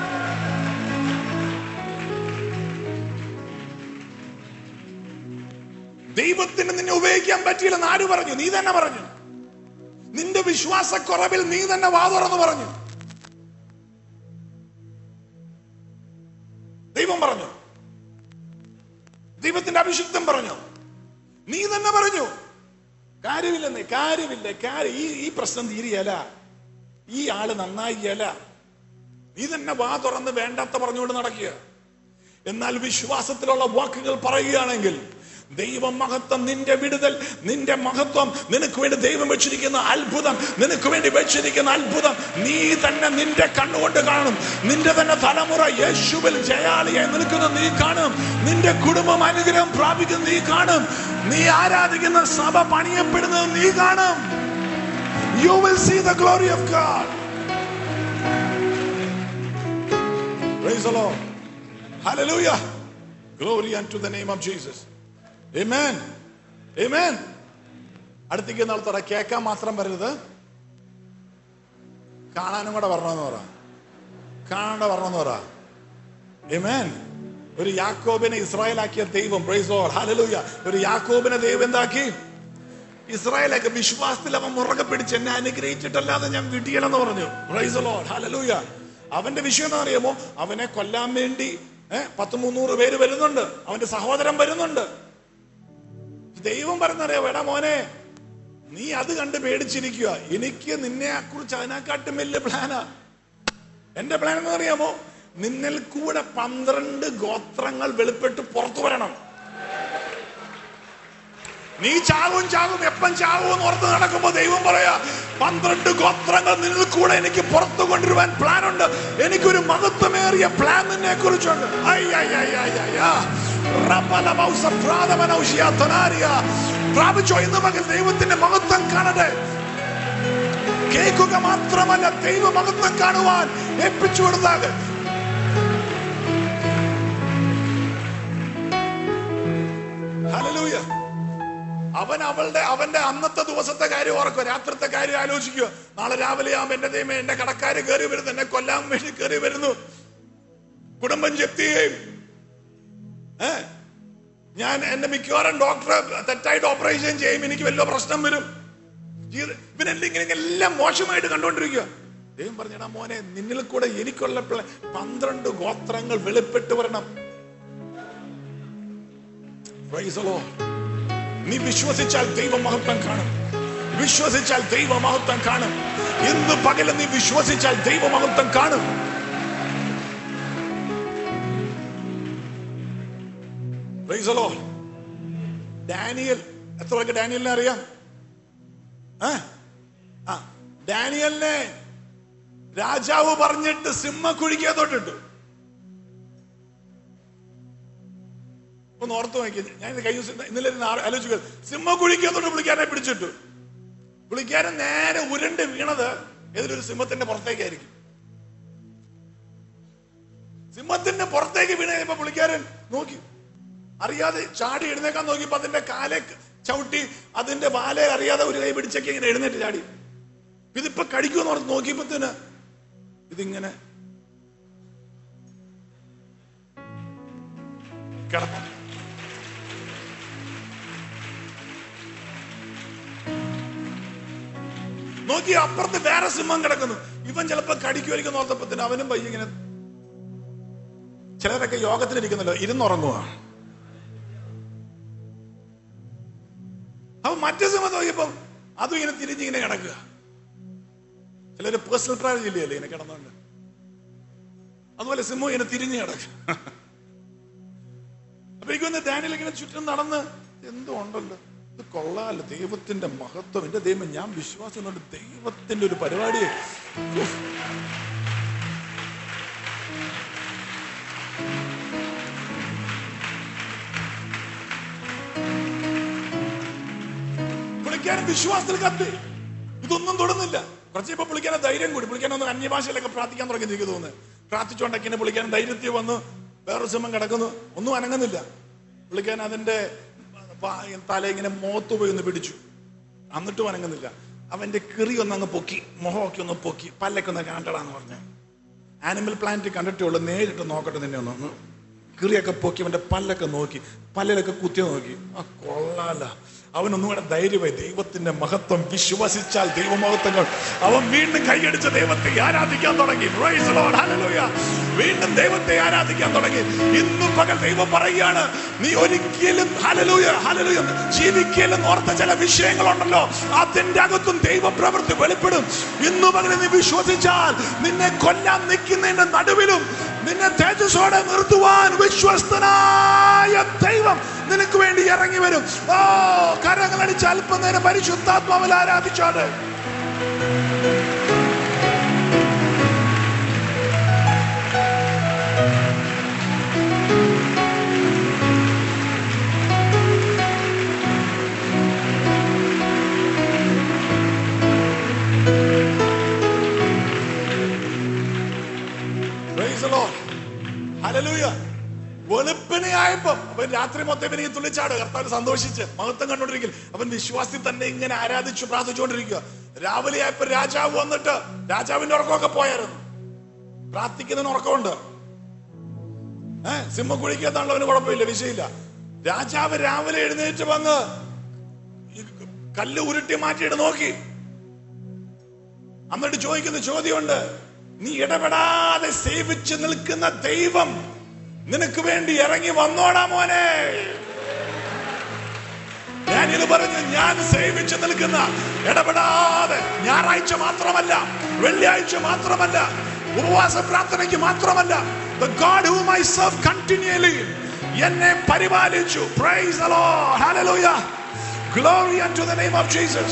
ദൈവത്തിന് നിന്നെ ഉപയോഗിക്കാൻ പറ്റിയില്ലെന്ന് ആര് പറഞ്ഞു നീ തന്നെ പറഞ്ഞു നിന്റെ വിശ്വാസക്കുറവിൽ നീ തന്നെ വാതുറന്ന് പറഞ്ഞു ദൈവം പറഞ്ഞു ദൈവത്തിന്റെ അഭിഷിക്തം പറഞ്ഞു നീ തന്നെ പറഞ്ഞു കാര്യമില്ലെന്നേ കാര്യമില്ല കാര്യം ഈ ഈ പ്രശ്നം തീരുകയല്ല ഈ ആള് നന്നായില്ല നീ തന്നെ വാ തുറന്ന് വേണ്ടാത്ത പറഞ്ഞുകൊണ്ട് നടക്കുക എന്നാൽ വിശ്വാസത്തിലുള്ള വാക്കുകൾ പറയുകയാണെങ്കിൽ ദൈവം മഹത്വം നിന്റെ വിടുതൽ നിന്റെ മഹത്വം നിനക്ക് വേണ്ടി ദൈവം വെച്ചിരിക്കുന്ന അത്ഭുതം നിനക്ക് വേണ്ടി വെച്ചിരിക്കുന്ന അത്ഭുതം നീ തന്നെ നിന്റെ കണ്ണുകൊണ്ട് കാണും നിന്റെ തന്നെ തലമുറ യേശുവിൽ ജയാളിയായി നിൽക്കുന്ന നീ കാണും നിന്റെ കുടുംബം അനുഗ്രഹം പ്രാപിക്കുന്ന നീ കാണും നീ ആരാധിക്കുന്ന സഭ പണിയപ്പെടുന്നത് നീ കാണും you will see the glory of God Praise the Lord. Hallelujah. Glory unto the name of Jesus. Amen. Amen. അടുത്തേക്ക് നടത്തറ കേൾക്കാൻ മാത്രം വരരുത് കാണാനും കൂടെ വരണമെന്ന് പറ കാണാണ്ട് വരണമെന്ന് പറ Amen. ഒരു യാക്കോബിനെ ഇസ്രായേലാക്കിയ ദൈവം പ്രൈസ് ലോർഡ് ഹല്ലേലൂയ ഒരു യാക്കോബിനെ ദൈവം എന്താക്കി ഇസ്രായേലൊക്കെ വിശ്വാസത്തിൽ അവൻ മുറകെ പിടിച്ച് എന്നെ അനുഗ്രഹിച്ചിട്ടല്ലാതെ ഞാൻ വിടിയലെന്ന് പറഞ്ഞു പ്രൈസ് ലോർഡ് ഹല്ലേലൂയ അവന്റെ വിഷയം എന്താ അറിയാമോ അവനെ കൊല്ലാൻ വേണ്ടി ഏഹ് പത്ത് മുന്നൂറ് പേര് വരുന്നുണ്ട് അവന്റെ സഹോദരൻ വരുന്നുണ്ട് ദൈവം പറഞ്ഞറിയാം എടാ മോനെ നീ അത് കണ്ട് പേടിച്ചിരിക്കുക എനിക്ക് നിന്നെ കുറിച്ച് അതിനെക്കാട്ടും വലിയ പ്ലാനാ എന്റെ പ്ലാൻ എന്ന് അറിയാമോ നിന്നിൽ കൂടെ പന്ത്രണ്ട് ഗോത്രങ്ങൾ വെളിപ്പെട്ട് പുറത്തു വരണം നീ ചാകും ചാകും എപ്പം ചാകും എന്ന് ഓർത്ത് നടക്കുമ്പോ ദൈവം പറയാ പന്ത്രണ്ട് ഗോത്രങ്ങൾ നിന്നിൽ കൂടെ എനിക്ക് പുറത്തു കൊണ്ടുവരുവാൻ പ്ലാൻ ഉണ്ട് എനിക്കൊരു മഹത്വമേറിയ പ്ലാൻ നിന്നെ കുറിച്ചുണ്ട് പ്രാപിച്ചോ ഇന്ന് മകൻ ദൈവത്തിന്റെ മഹത്വം കാണട്ടെ കേൾക്കുക മാത്രമല്ല ദൈവ മഹത്വം കാണുവാൻ ഏൽപ്പിച്ചു കൊടുത്താൽ ഹല്ലേലൂയ അവൻ അവളുടെ അവന്റെ അന്നത്തെ ദിവസത്തെ കാര്യം ഓർക്കുക രാത്രിത്തെ കാര്യം ആലോചിക്കുക നാളെ രാവിലെ ആകുമ്പോ എന്റെ ദൈവം എന്റെ കടക്കാര് കയറി വരുന്നു എന്നെ കൊല്ലാൻ വേണ്ടി കയറി വരുന്നു കുടുംബം ജപ്തിയെയും ഏ ഞാൻ എന്റെ മിക്കവാറും ഡോക്ടറെ തെറ്റായിട്ട് ഓപ്പറേഷൻ ചെയ്യും എനിക്ക് വല്ല പ്രശ്നം വരും ജീവിത- ഇവനെല്ലാം ഇങ്ങനെ എല്ലാം മോശമായിട്ട് കണ്ടുകൊണ്ടിരിക്കുക ദൈവം പറഞ്ഞടാ മോനെ നിന്നിൽ കൂടെ എനിക്കുള്ള പ്ല- പന്ത്രണ്ട് ഗോത്രങ്ങൾ വെളിപ്പെട്ട് വരണം Praise the Lord. നീ വിശ്വസിച്ചാൽ ദൈവമഹത്വം കാണും വിശ്വസിച്ചാൽ ദൈവമഹത്വം കാണും ഇന്ന് പകല് നീ വിശ്വസിച്ചാൽ ദൈവമഹത്വം കാണും Praise the Lord. ഡാനിയൽ എത്ര പേർക്ക് ഡാനിയലിനെ അറിയാം ആ? ആ ഡാനിയലിനെ രാജാവ് പറഞ്ഞിട്ട് സിംഹ കുഴിക്കുക തൊട്ടിട്ടു ഒന്ന് ഓർത്ത് നോക്കി ഞാൻ ഇത് കഴിഞ്ഞ ദിവസം ഇന്നലെ ഇരുന്ന് ആ- ആലോചിക്കുക സിംഹ കുഴിക്കത്തോട്ട് പുള്ളിക്കാരനെ പിടിച്ചിട്ടു പുള്ളിക്കാരൻ നേരെ ഉരുണ്ട് വീണത് ഏതൊരു സിംഹത്തിന്റെ പുറത്തേക്കായിരിക്കും സിംഹത്തിന്റെ പുറത്തേക്ക് വീണ് കഴിയുമ്പോ പുള്ളിക്കാരൻ നോക്കി അറിയാതെ ചാടി എഴുന്നേക്കാൻ നോക്കിയപ്പോ അതിന്റെ കാലെ ചവിട്ടി അതിന്റെ വാലെ അറിയാതെ ഒരു കൈ പിടിച്ചൊക്കെ ഇങ്ങനെ എഴുന്നേറ്റ് ചാടി ഇതിപ്പോ കടിക്കുമെന്ന് പറഞ്ഞ് നോക്കിയപ്പോത്തിന് ഇതിങ്ങനെ കിടന്നു നോക്കി അപ്പുറത്ത് വേറെ സിംഹം കിടക്കുന്നു ഇവൻ ചിലപ്പോ കടിക്കുമായിരിക്കും നോർത്തപ്പത്തിന് അവനും പയ്യ ഇങ്ങനെ ചിലരൊക്കെ യോഗത്തിലിരിക്കുന്നല്ലോ ഇരുന്നുറങ്ങുക അപ്പൊ മറ്റേ സിംഹം നോക്കിയപ്പം അതും ഇങ്ങനെ തിരിഞ്ഞിങ്ങനെ കിടക്കുക ചിലര് പേഴ്സണൽ പ്രയർ ജില്ലയല്ലേ ഇങ്ങനെ കിടന്നുണ്ട് അതുപോലെ സിംഹം ഇങ്ങനെ തിരിഞ്ഞു കിടക്കുക അപ്പൊ എനിക്കൊന്ന് ഡാനിയൽ ഇങ്ങനെ ചുറ്റും നടന്ന് എന്തോ ഉണ്ടല്ലോ ഇത് കൊള്ളാലോ ദൈവത്തിന്റെ മഹത്വം എന്റെ ദൈവം ഞാൻ വിശ്വാസമുണ്ട് ദൈവത്തിന്റെ ഒരു പരിപാടി ഉഫ്. പുള്ളിക്കാരൻ വിശ്വാസത്തിൽ കത്തി ഇതൊന്നും തൊടുന്നില്ല കുറച്ച് ഇപ്പൊ പുള്ളിക്കാരൻ ധൈര്യം കൂടി പുള്ളിക്കാരൻ ഒന്ന് അന്യഭാഷയിലൊക്കെ പ്രാർത്ഥിക്കാൻ തുടങ്ങി എനിക്ക് തോന്നുന്നു പ്രാർത്ഥിച്ചുകൊണ്ടൊക്കെ ഇങ്ങനെ പുള്ളിക്കാരൻ ധൈര്യത്തിൽ വന്ന് വേറൊരു സിംഹം കിടക്കുന്നു ഒന്നും അനങ്ങുന്നില്ല പുള്ളിക്കാരൻ അതിന്റെ വാ- തല ഇങ്ങനെ മുഖത്ത് പോയി ഒന്ന് പിടിച്ചു എന്നിട്ടും അനങ്ങുന്നില്ല അവന്റെ കിറി ഒന്ന് അങ്ങ് പൊക്കി മുഖമൊക്കെ ഒന്ന് പൊക്കി പല്ലൊക്കെ ഒന്ന് കാണ്ടടാന്ന് പറഞ്ഞു ആനിമൽ പ്ലാന്റ് കണ്ടിട്ടേ ഉള്ളൂ നേരിട്ട് നോക്കട്ടെ നിന്നെ ഒന്ന് ഒന്ന് കിറിയൊക്കെ പൊക്കി അവന്റെ പല്ലൊക്കെ നോക്കി പല്ലിലൊക്കെ കുത്തി നോക്കി ആ കൊള്ളാല അവനൊന്നും കൂടെ ധൈര്യമായി ദൈവത്തിന്റെ മഹത്വം വിശ്വസിച്ചാൽ ദൈവമഹത്വങ്ങൾ അവൻ വീണ്ടും കൈയടിച്ച് ദൈവത്തെ ആരാധിക്കാൻ തുടങ്ങി Praise the Lord. Hallelujah. വീണ്ടും ദൈവത്തെ ആരാധിക്കാൻ തുടങ്ങി ഇന്നും പകൽ ദൈവം പറയുകയാണ് നീ ഒരിക്കലും ഹലലൂയ ഹലലൂയ ജീവിക്കലും ഓർത്ത ചില വിഷയങ്ങളുണ്ടല്ലോ അതിന്റെ അകത്തും ദൈവ പ്രവൃത്തി വെളിപ്പെടും ഇന്നു പകൽ നീ വിശ്വസിച്ചാൽ നിന്നെ കൊല്ലാൻ നിൽക്കുന്നതിന്റെ നടുവിലും നിന്നെ തേജസ്സോടെ നിർത്തുവാൻ വിശ്വസ്തനായ ദൈവം നിനക്ക് വേണ്ടി ഇറങ്ങി വരും ഓ കരങ്ങളടിച്ച് അല്പം നേരം പരിശുദ്ധാത്മാവിൽ ആരാധിച്ചോട് Praise the Lord. Hallelujah. വെളുപ്പിനെ ആയപ്പോ അവൻ രാത്രി മൊത്തം ഇവനെ തുള്ളിച്ചാട് കർത്താവ് സന്തോഷിച്ച് മഹത്വം കണ്ടോണ്ടിരിക്കും അവൻ വിശ്വാസത്തിൽ തന്നെ ഇങ്ങനെ ആരാധിച്ചു പ്രാർത്ഥിച്ചുകൊണ്ടിരിക്കുക രാവിലെ ആയപ്പോ രാജാവ് വന്നിട്ട് രാജാവിന്റെ ഉറക്കമൊക്കെ പോയായിരുന്നു പ്രാർത്ഥിക്കുന്നതിന് ഉറക്കമുണ്ട് ഏഹ് സിംഹക്കുഴിക്കകത്താണല്ലോ അവന് കുഴപ്പമില്ല വിഷയമില്ല രാജാവ് രാവിലെ എഴുന്നേറ്റ് വന്ന് ഈ കല്ല് ഉരുട്ടി മാറ്റിയിട്ട് നോക്കി എന്നിട്ട് ചോദിക്കുന്ന ചോദ്യമുണ്ട് നീ ഇടപെടാതെ സേവിച്ചു നിൽക്കുന്ന ദൈവം നിനക്ക് വേണ്ടി ഇറങ്ങി വന്നോടാ മോനെ ഞാൻ ഇത് പറഞ്ഞു ഞാൻ സേവിച്ചു നിൽക്കുന്ന ഇടപെടാതെ ഞായറാഴ്ച മാത്രമല്ല വെള്ളിയാഴ്ച മാത്രമല്ല ഉപവാസ പ്രാർത്ഥനയ്ക്ക് മാത്രമല്ല the God whom I serve continually എന്നെ പരിപാലിച്ചു praise the Lord hallelujah glory unto the name of Jesus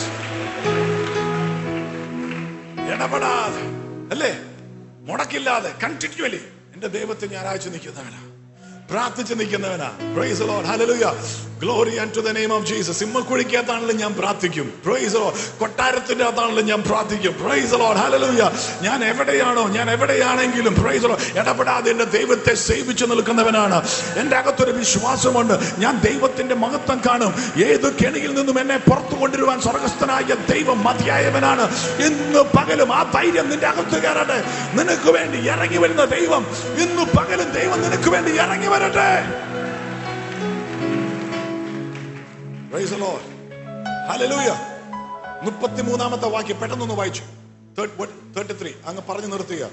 ഇടപെടാതെ അല്ലേ മുടക്കില്ലാതെ കണ്ടിന്യൂലി എന്റെ ദൈവത്തെ ഞായറാഴ്ച നിൽക്കുന്നവനാ പ്രാർത്ഥിച്ച് നിൽക്കുന്നവനാ praise the Lord hallelujah glory unto the name of Jesus സിംഹക്കുഴിക്കകത്താണെങ്കിലും ഞാൻ പ്രാർത്ഥിക്കും പ്രൈസ് the Lord കൊട്ടാരത്തിന്റെ അകത്താണെങ്കിലും ഞാൻ പ്രാർത്ഥിക്കും പ്രൈസ് the Lord hallelujah ഞാൻ എവിടെയാണോ ഞാൻ എവിടെയാണെങ്കിലും പ്രൈസ് the Lord ഇടപെടാതെ എന്റെ ദൈവത്തെ സേവിച്ചു നിൽക്കുന്നവനാണ് എന്റെ അകത്തൊരു വിശ്വാസമുണ്ട് ഞാൻ ദൈവത്തിന്റെ മഹത്വം കാണും ഏത് കെണിയിൽ നിന്നും എന്നെ പുറത്തു കൊണ്ടുവരുവാൻ സ്വർഗസ്ഥനായ ദൈവം മതിയായവനാണ് ഇന്ന് പകലും ആ ധൈര്യം നിന്റെ അകത്ത് കയറട്ടെ നിനക്ക് വേണ്ടി ഇറങ്ങി വരുന്ന ദൈവം ഇന്ന് പകലും ദൈവം നിനക്ക് വേണ്ടി ഇറങ്ങി വരട്ടെ Praise the Lord. Hallelujah. മുപ്പത്തിമൂന്നാമത്തെ വാക്യം പെട്ടെന്നൊന്ന് വായിച്ചു തേർട്ടി ത്രീ അങ്ങ് പറഞ്ഞു നിർത്തുക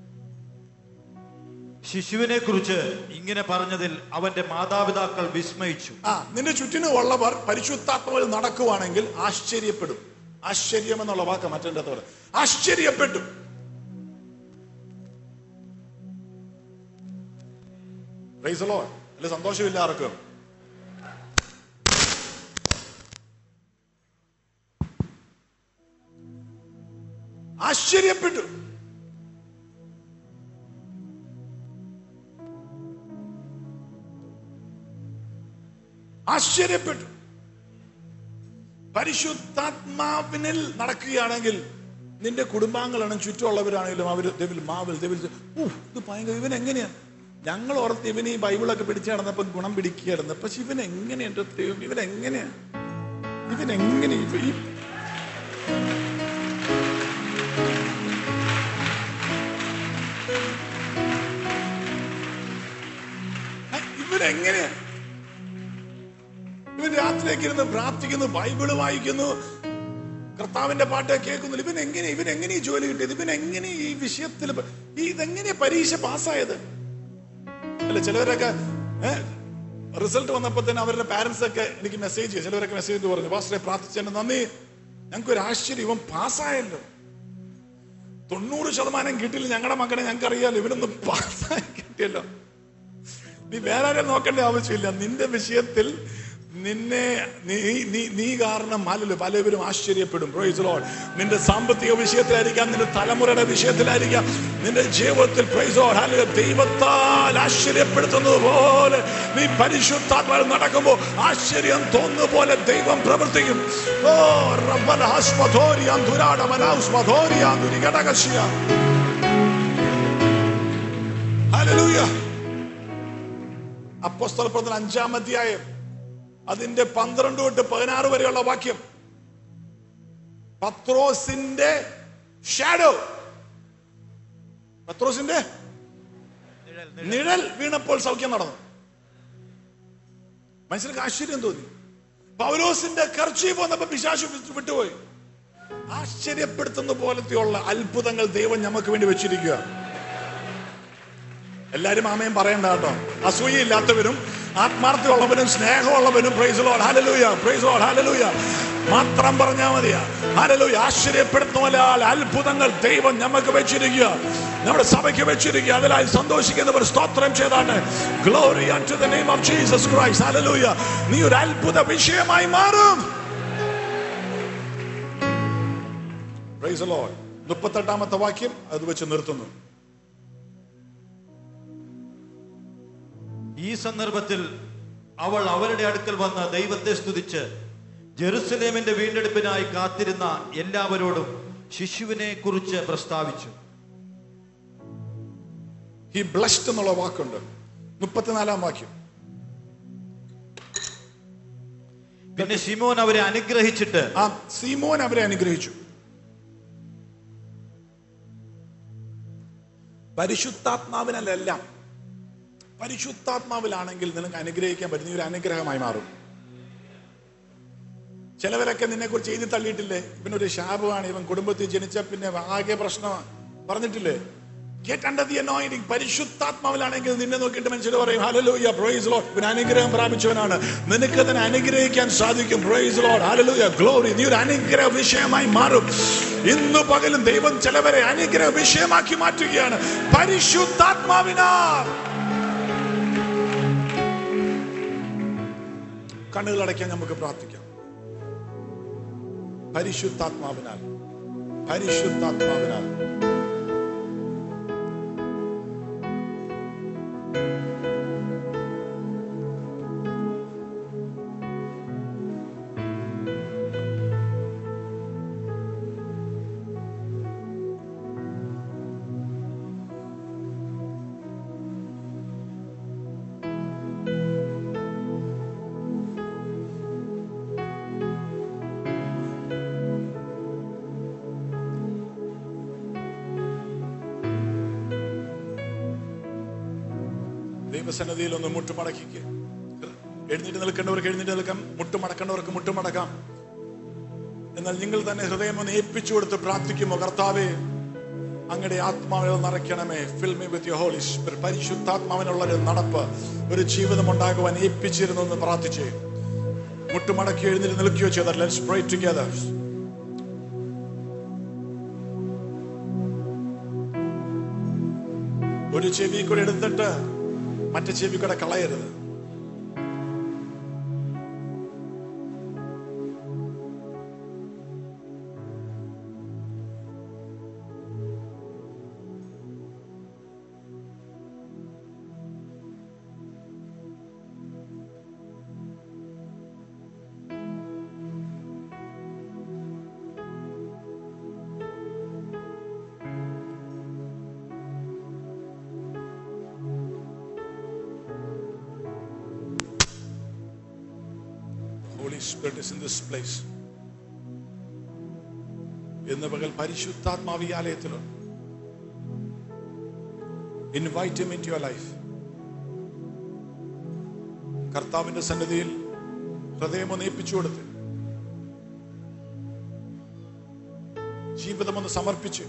ശിശുവിനെ കുറിച്ച് ഇങ്ങനെ പറഞ്ഞതിൽ അവന്റെ മാതാപിതാക്കൾ വിസ്മയിച്ചു ആ നിന്റെ ചുറ്റിനും ഉള്ളവർ പരിശുദ്ധാത്മാവിൽ നടക്കുവാണെങ്കിൽ ആശ്ചര്യപ്പെടും ആശ്ചര്യം എന്നുള്ള വാക്ക് മറ്റേ അകത്തോടെ ആശ്ചര്യപ്പെട്ടു Praise the Lord. അല്ല സന്തോഷമില്ല ആർക്കും ആശ്ചര്യപ്പെട്ടു ആശ്ചര്യപ്പെട്ടു പരിശുദ്ധാത്മാവിനിൽ നടക്കുകയാണെങ്കിൽ നിന്റെ കുടുംബാംഗങ്ങളാണ് ചുറ്റുമുള്ളവരാണെങ്കിലും അവർ ദെവിൽ മാവിൽ ദെവിൽ ഇത് ഭയങ്കര ഇവൻ എങ്ങനെയാ ഞങ്ങൾ ഓർത്ത് ഇവൻ ഈ ബൈബിളൊക്കെ പിടിച്ചു നടന്നപ്പോ ഗുണം പിടിക്കുകയായിരുന്നു പക്ഷെ ഇവൻ എങ്ങനെയാ എന്റെ ദൈവം ഇവൻ എങ്ങനെയാ ഇവൻ എങ്ങനെ ഇവ- ഈ ഇവൻ എങ്ങനെയാ ഇവൻ രാത്രിയൊക്കെ ഇരുന്ന് പ്രാർത്ഥിക്കുന്നു ബൈബിള് വായിക്കുന്നു കർത്താവിന്റെ പാട്ട് കേൾക്കുന്നില്ല ഇവൻ എങ്ങനെ ഇവൻ എങ്ങനെ ഈ ജോലി കിട്ടിയത് ഇവൻ എങ്ങനെ ഈ വിഷയത്തിൽ പ- ഈ ഇതെങ്ങനെ പരീക്ഷ പാസ്സായത് അല്ല ചിലവരൊക്കെ റിസൾട്ട് വന്നപ്പോ തന്നെ അവരുടെ പാരന്റ്സ് ഒക്കെ എനിക്ക് മെസ്സേജ് ചെയ്തു ചിലവരൊക്കെ മെസ്സേജ് പറഞ്ഞു പാസ്റ്ററെ പ്രാർത്ഥിച്ചതിന്റെ നന്ദി ഞങ്ങൾക്ക് ഒരു ആശ്ചര്യം ഇവൻ പാസ്സായല്ലോ തൊണ്ണൂറ് ശതമാനം കിട്ടില്ല ഞങ്ങളുടെ മകനെ ഞങ്ങൾക്ക് അറിയാലോ ഇവനൊന്ന് പാസ്സായി കിട്ടിയല്ലോ നീ വേറെ ആരെയും നോക്കേണ്ട ആവശ്യമില്ല നിന്റെ വിഷയത്തിൽ നിന്നെ നീ നീ നീ കാരണം അല്ലല്ലോ പലവരും ആശ്ചര്യപ്പെടും പ്രൈസ് ലോഡ് നിന്റെ സാമ്പത്തിക വിഷയത്തിലായിരിക്കാം നിന്റെ തലമുറയുടെ വിഷയത്തിലായിരിക്കാം നിന്റെ ജീവിതത്തിൽ പ്രൈസ് ലോഡ് അല്ലെ ദൈവത്താൽ ആശ്ചര്യപ്പെടുത്തുന്നത് പോലെ നീ പരിശുദ്ധാത്മാവിൽ നടക്കുമ്പോൾ ആശ്ചര്യം തോന്നുന്ന പോലെ ദൈവം പ്രവർത്തിക്കും ഓ റബ്ബന ഹസ്മധോരിയാൻ ദുരാട മനാസ്മധോരിയാൻ ദുരികടകശ്യ ഹല്ലേലൂയ അപ്പോസ്തല പ്രവർത്തനം അഞ്ചാം അധ്യായം അതിന്റെ പന്ത്രണ്ട് തൊട്ട് പതിനാറ് വരെയുള്ള വാക്യം പത്രോസിന്റെ ഷാഡോ പത്രോസിന്റെ നിഴൽ വീണപ്പോൾ സൗഖ്യം നടന്നു മനുഷ്യർക്ക് ആശ്ചര്യം തോന്നി പൗലോസിന്റെ കർച്ചി പോന്നപ്പോ പിശാശു വിട്ടുപോയി ആശ്ചര്യപ്പെടുത്തുന്ന പോലത്തെയുള്ള അത്ഭുതങ്ങൾ ദൈവം നമുക്ക് വേണ്ടി വെച്ചിരിക്കുക എല്ലാരും ആമയും പറയണ്ട കേട്ടോ അസൂയയില്ലാത്തവരും ആത്മാർത്ഥമുള്ളവനും സ്നേഹമുള്ളവനും praise lord hallelujah praise lord hallelujah മാത്രം പറഞ്ഞാൽ മതിയാ ഹല്ലേലൂയ ആശ്ചര്യപ്പെടുത്തുന്ന അത്ഭുതങ്ങൾ ദൈവം നമുക്ക് വെച്ചിരിക്കുക നമ്മുടെ സഭയ്ക്ക് വെച്ചിരിക്കുക അതിലായി സന്തോഷിക്കുന്നവർ സ്തോത്രം ചെയ്താണ് glory to the name of Jesus Christ hallelujah നീ ഒരു അത്ഭുത വിഷയമായി മാറും പ്രൈസ് ലോഡ് മുപ്പത്തെട്ടാമത്തെ വാക്യം അത് വെച്ച് നിർത്തുന്നു ഈ സന്ദർഭത്തിൽ അവൾ അവരുടെ അടുക്കൽ വന്ന് ദൈവത്തെ സ്തുതിച്ച് ജെറുസലേമിന്റെ വീണ്ടെടുപ്പിനായി കാത്തിരുന്ന എല്ലാവരോടും ശിശുവിനെ കുറിച്ച് പ്രസ്താവിച്ചു ഹി ബ്ലസ്ഡ് എന്നുള്ള വാക്കുണ്ട് മുപ്പത്തിനാലാം വാക്യം പിന്നെ ശിമോൻ അവരെ അനുഗ്രഹിച്ചിട്ട് ആ സീമോൻ അവരെ അനുഗ്രഹിച്ചു പരിശുദ്ധാത്മാവിനല്ലെല്ലാം പരിശുദ്ധാത്മാവിലാണെങ്കിൽ നിനക്ക് അനുഗ്രഹിക്കാൻ പറ്റും നീ ഒരു അനുഗ്രഹമായി മാറും ചിലവരൊക്കെ നിന്നെ കുറിച്ച് എഴുതി തള്ളിയിട്ടില്ലേ ഇവനൊരു ശാപമാണ് ഇവൻ കുടുംബത്തിൽ ജനിച്ച പിന്നെ ആകെ പ്രശ്നമാണ് പറഞ്ഞിട്ടില്ലേ Get under the anointing. പരിശുദ്ധാത്മാവിലാണെങ്കിൽ നിന്നെ നോക്കിയിട്ട് മനുഷ്യർ പറയും ഹലലൂയ പ്രൈസ് ലോഡ് ഇവൻ അനുഗ്രഹം പ്രാപിച്ചവനാണ് നിനക്ക് തന്നെ അനുഗ്രഹിക്കാൻ സാധിക്കും പ്രൈസ് ലോഡ് ഹലലൂയ ഗ്ലോറി നീ ഒരു അനുഗ്രഹ വിഷയമായി മാറും ഇന്ന് പകലും ദൈവം ചിലവരെ അനുഗ്രഹ വിഷയമാക്കി മാറ്റുകയാണ് പരിശുദ്ധാത്മാവിനാൽ കണ്ണുകൾ അടയ്ക്കാൻ നമുക്ക് പ്രാർത്ഥിക്കാം പരിശുദ്ധാത്മാവിനാൽ പരിശുദ്ധാത്മാവിനാൽ ദൈവസന്നതിയിൽ ഒന്ന് മുട്ടുമടക്കിക്ക് എഴുന്നേറ്റ് നിൽക്കേണ്ടവർക്ക് എഴുന്നേറ്റ് നിൽക്കാം മുട്ടുമടക്കേണ്ടവർക്ക് മുട്ടുമടക്കാം എന്നാൽ നിങ്ങൾ തന്നെ ഹൃദയം ഒന്ന് ഏൽപ്പിച്ചു കൊടുത്ത് പ്രാർത്ഥിക്കുമോ കർത്താവേ അങ്ങയുടെ ആത്മാവിൽ നിറയ്ക്കണമേ fill me with you holy spirit പരിശുദ്ധാത്മാവിനുള്ള ഒരു നടപ്പ് ഒരു ജീവിതം ഉണ്ടാകുവാൻ ഏൽപ്പിച്ചിരുന്നു എന്ന് പ്രാർത്ഥിച്ചേ മുട്ടുമടക്കി എഴുന്നേറ്റ് നിൽക്കുകയോ ചെയ്താൽ ലെറ്റ്സ് പ്രേ ടുഗദർ ഒരു ചെവി കൂടെ എടുത്തിട്ട് മറ്റേ ചെവി കൂടെ കളയരുത് Holy Spirit is in this place. ഇന്ന് പകൽ പരിശുദ്ധാത്മാവി ആലയത്തിലുണ്ട് ഇൻവൈറ്റ് ഇൻ യുവർ ലൈഫ് കർത്താവിന്റെ സന്നിധിയിൽ ഹൃദയം ഒന്ന് ഏൽപ്പിച്ചു കൊടുത്ത് ജീവിതം ഒന്ന് സമർപ്പിച്ച്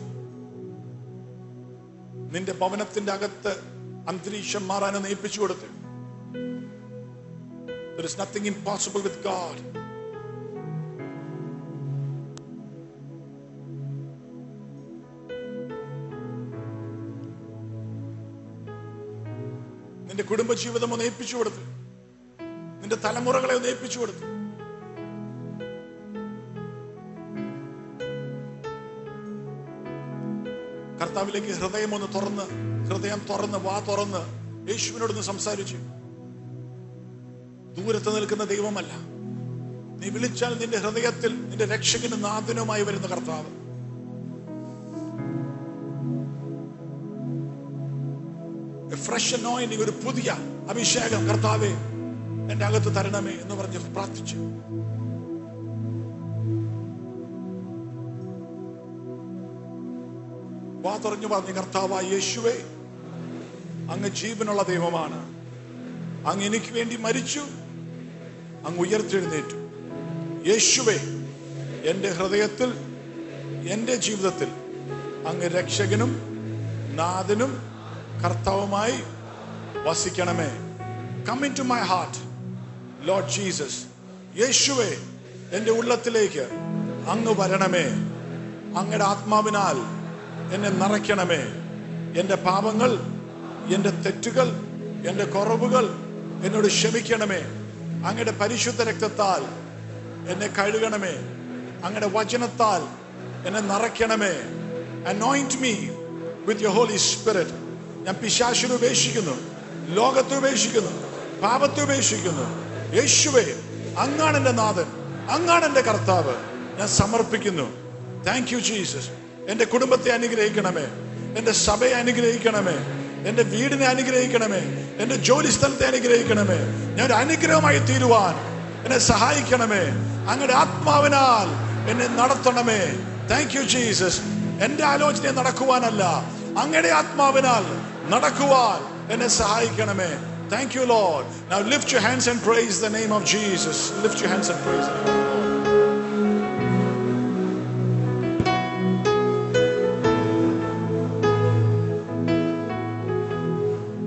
നിന്റെ ഭവനത്തിന്റെ അകത്ത് അന്തരീക്ഷം മാറാനൊന്ന് ഏൽപ്പിച്ചു കൊടുത്ത് There is nothing impossible with God. നിന്റെ കുടുംബജീവിതം ഒന്ന് ഏൽപ്പിച്ചു കൊടുത്ത് നിന്റെ തലമുറകളെ ഒന്ന് ഏൽപ്പിച്ചു കൊടുത്ത് കർത്താവിലേക്ക് ഹൃദയം ഒന്ന് തുറന്ന് ഹൃദയം തുറന്ന് വാ തുറന്ന് യേശുവിനോടൊന്ന് സംസാരിച്ചു ദൂരത്ത് നിൽക്കുന്ന ദൈവമല്ല നീ വിളിച്ചാൽ നിന്റെ ഹൃദയത്തിൽ നിന്റെ രക്ഷകന് നാഥനുമായി വരുന്ന കർത്താവ് ഫ്രഷ് anointing ഒരു പുതിയ അഭിഷേകം കർത്താവെ എന്റെ അകത്ത് തരണമേ എന്ന് പറഞ്ഞ് പ്രാർത്ഥിച്ചു വാ തുറഞ്ഞു പറഞ്ഞു കർത്താവായ യേശുവേ അങ്ങ് ജീവനുള്ള ദൈവമാണ് അങ്ങ് എനിക്ക് വേണ്ടി മരിച്ചു അങ്ങ് ഉയർത്തെഴുന്നേറ്റു യേശുവേ എൻ്റെ ഹൃദയത്തിൽ എൻ്റെ ജീവിതത്തിൽ അങ്ങ് രക്ഷകനും നാഥനും കർത്താവുമായി വസിക്കണമേ come into my heart lord Jesus യേശുവേ എൻ്റെ ഉള്ളത്തിലേക്ക് അങ്ങ് വരണമേ അങ്ങയുടെ ആത്മാവിനാൽ എന്നെ നിറയ്ക്കണമേ എൻ്റെ പാപങ്ങൾ എൻ്റെ തെറ്റുകൾ എൻ്റെ കുറവുകൾ എന്നോട് ക്ഷമിക്കണമേ അങ്ങയുടെ പരിശുദ്ധ രക്തത്താൽ എന്നെ കഴുകണമേ അങ്ങയുടെ വചനത്താൽ എന്നെ നിറയ്ക്കണമേ anoint me with you holy spirit ഞാൻ പിശാശിനെ ഉപേക്ഷിക്കുന്നു ലോകത്തെ ഉപേക്ഷിക്കുന്നു പാപത്തെ ഉപേക്ഷിക്കുന്നു യേശുവേ അങ്ങാണ് എൻ്റെ നാഥൻ അങ്ങാണ് എൻ്റെ കർത്താവ് ഞാൻ സമർപ്പിക്കുന്നു താങ്ക് യു ജീസസ് എൻ്റെ കുടുംബത്തെ അനുഗ്രഹിക്കണമേ എൻ്റെ സഭയെ അനുഗ്രഹിക്കണമേ എൻ്റെ വീടിനെ അനുഗ്രഹിക്കണമേ എൻ്റെ ജോലി സ്ഥലത്തെ അനുഗ്രഹിക്കണമേ ഞാൻ ഒരു അനുഗ്രഹമായി തീരുവാൻ എന്നെ സഹായിക്കണമേ അങ്ങയുടെ ആത്മാവിനാൽ എന്നെ നടത്തണമേ താങ്ക് യു ജീസസ് എൻ്റെ ആലോചന നടക്കുവാനല്ല അങ്ങയുടെ ആത്മാവിനാൽ നടക്കുവാൻ എന്നെ സഹായിക്കണമേ thank you lord Now lift your hands and praise the name of Jesus. Lift your hands and praise the name of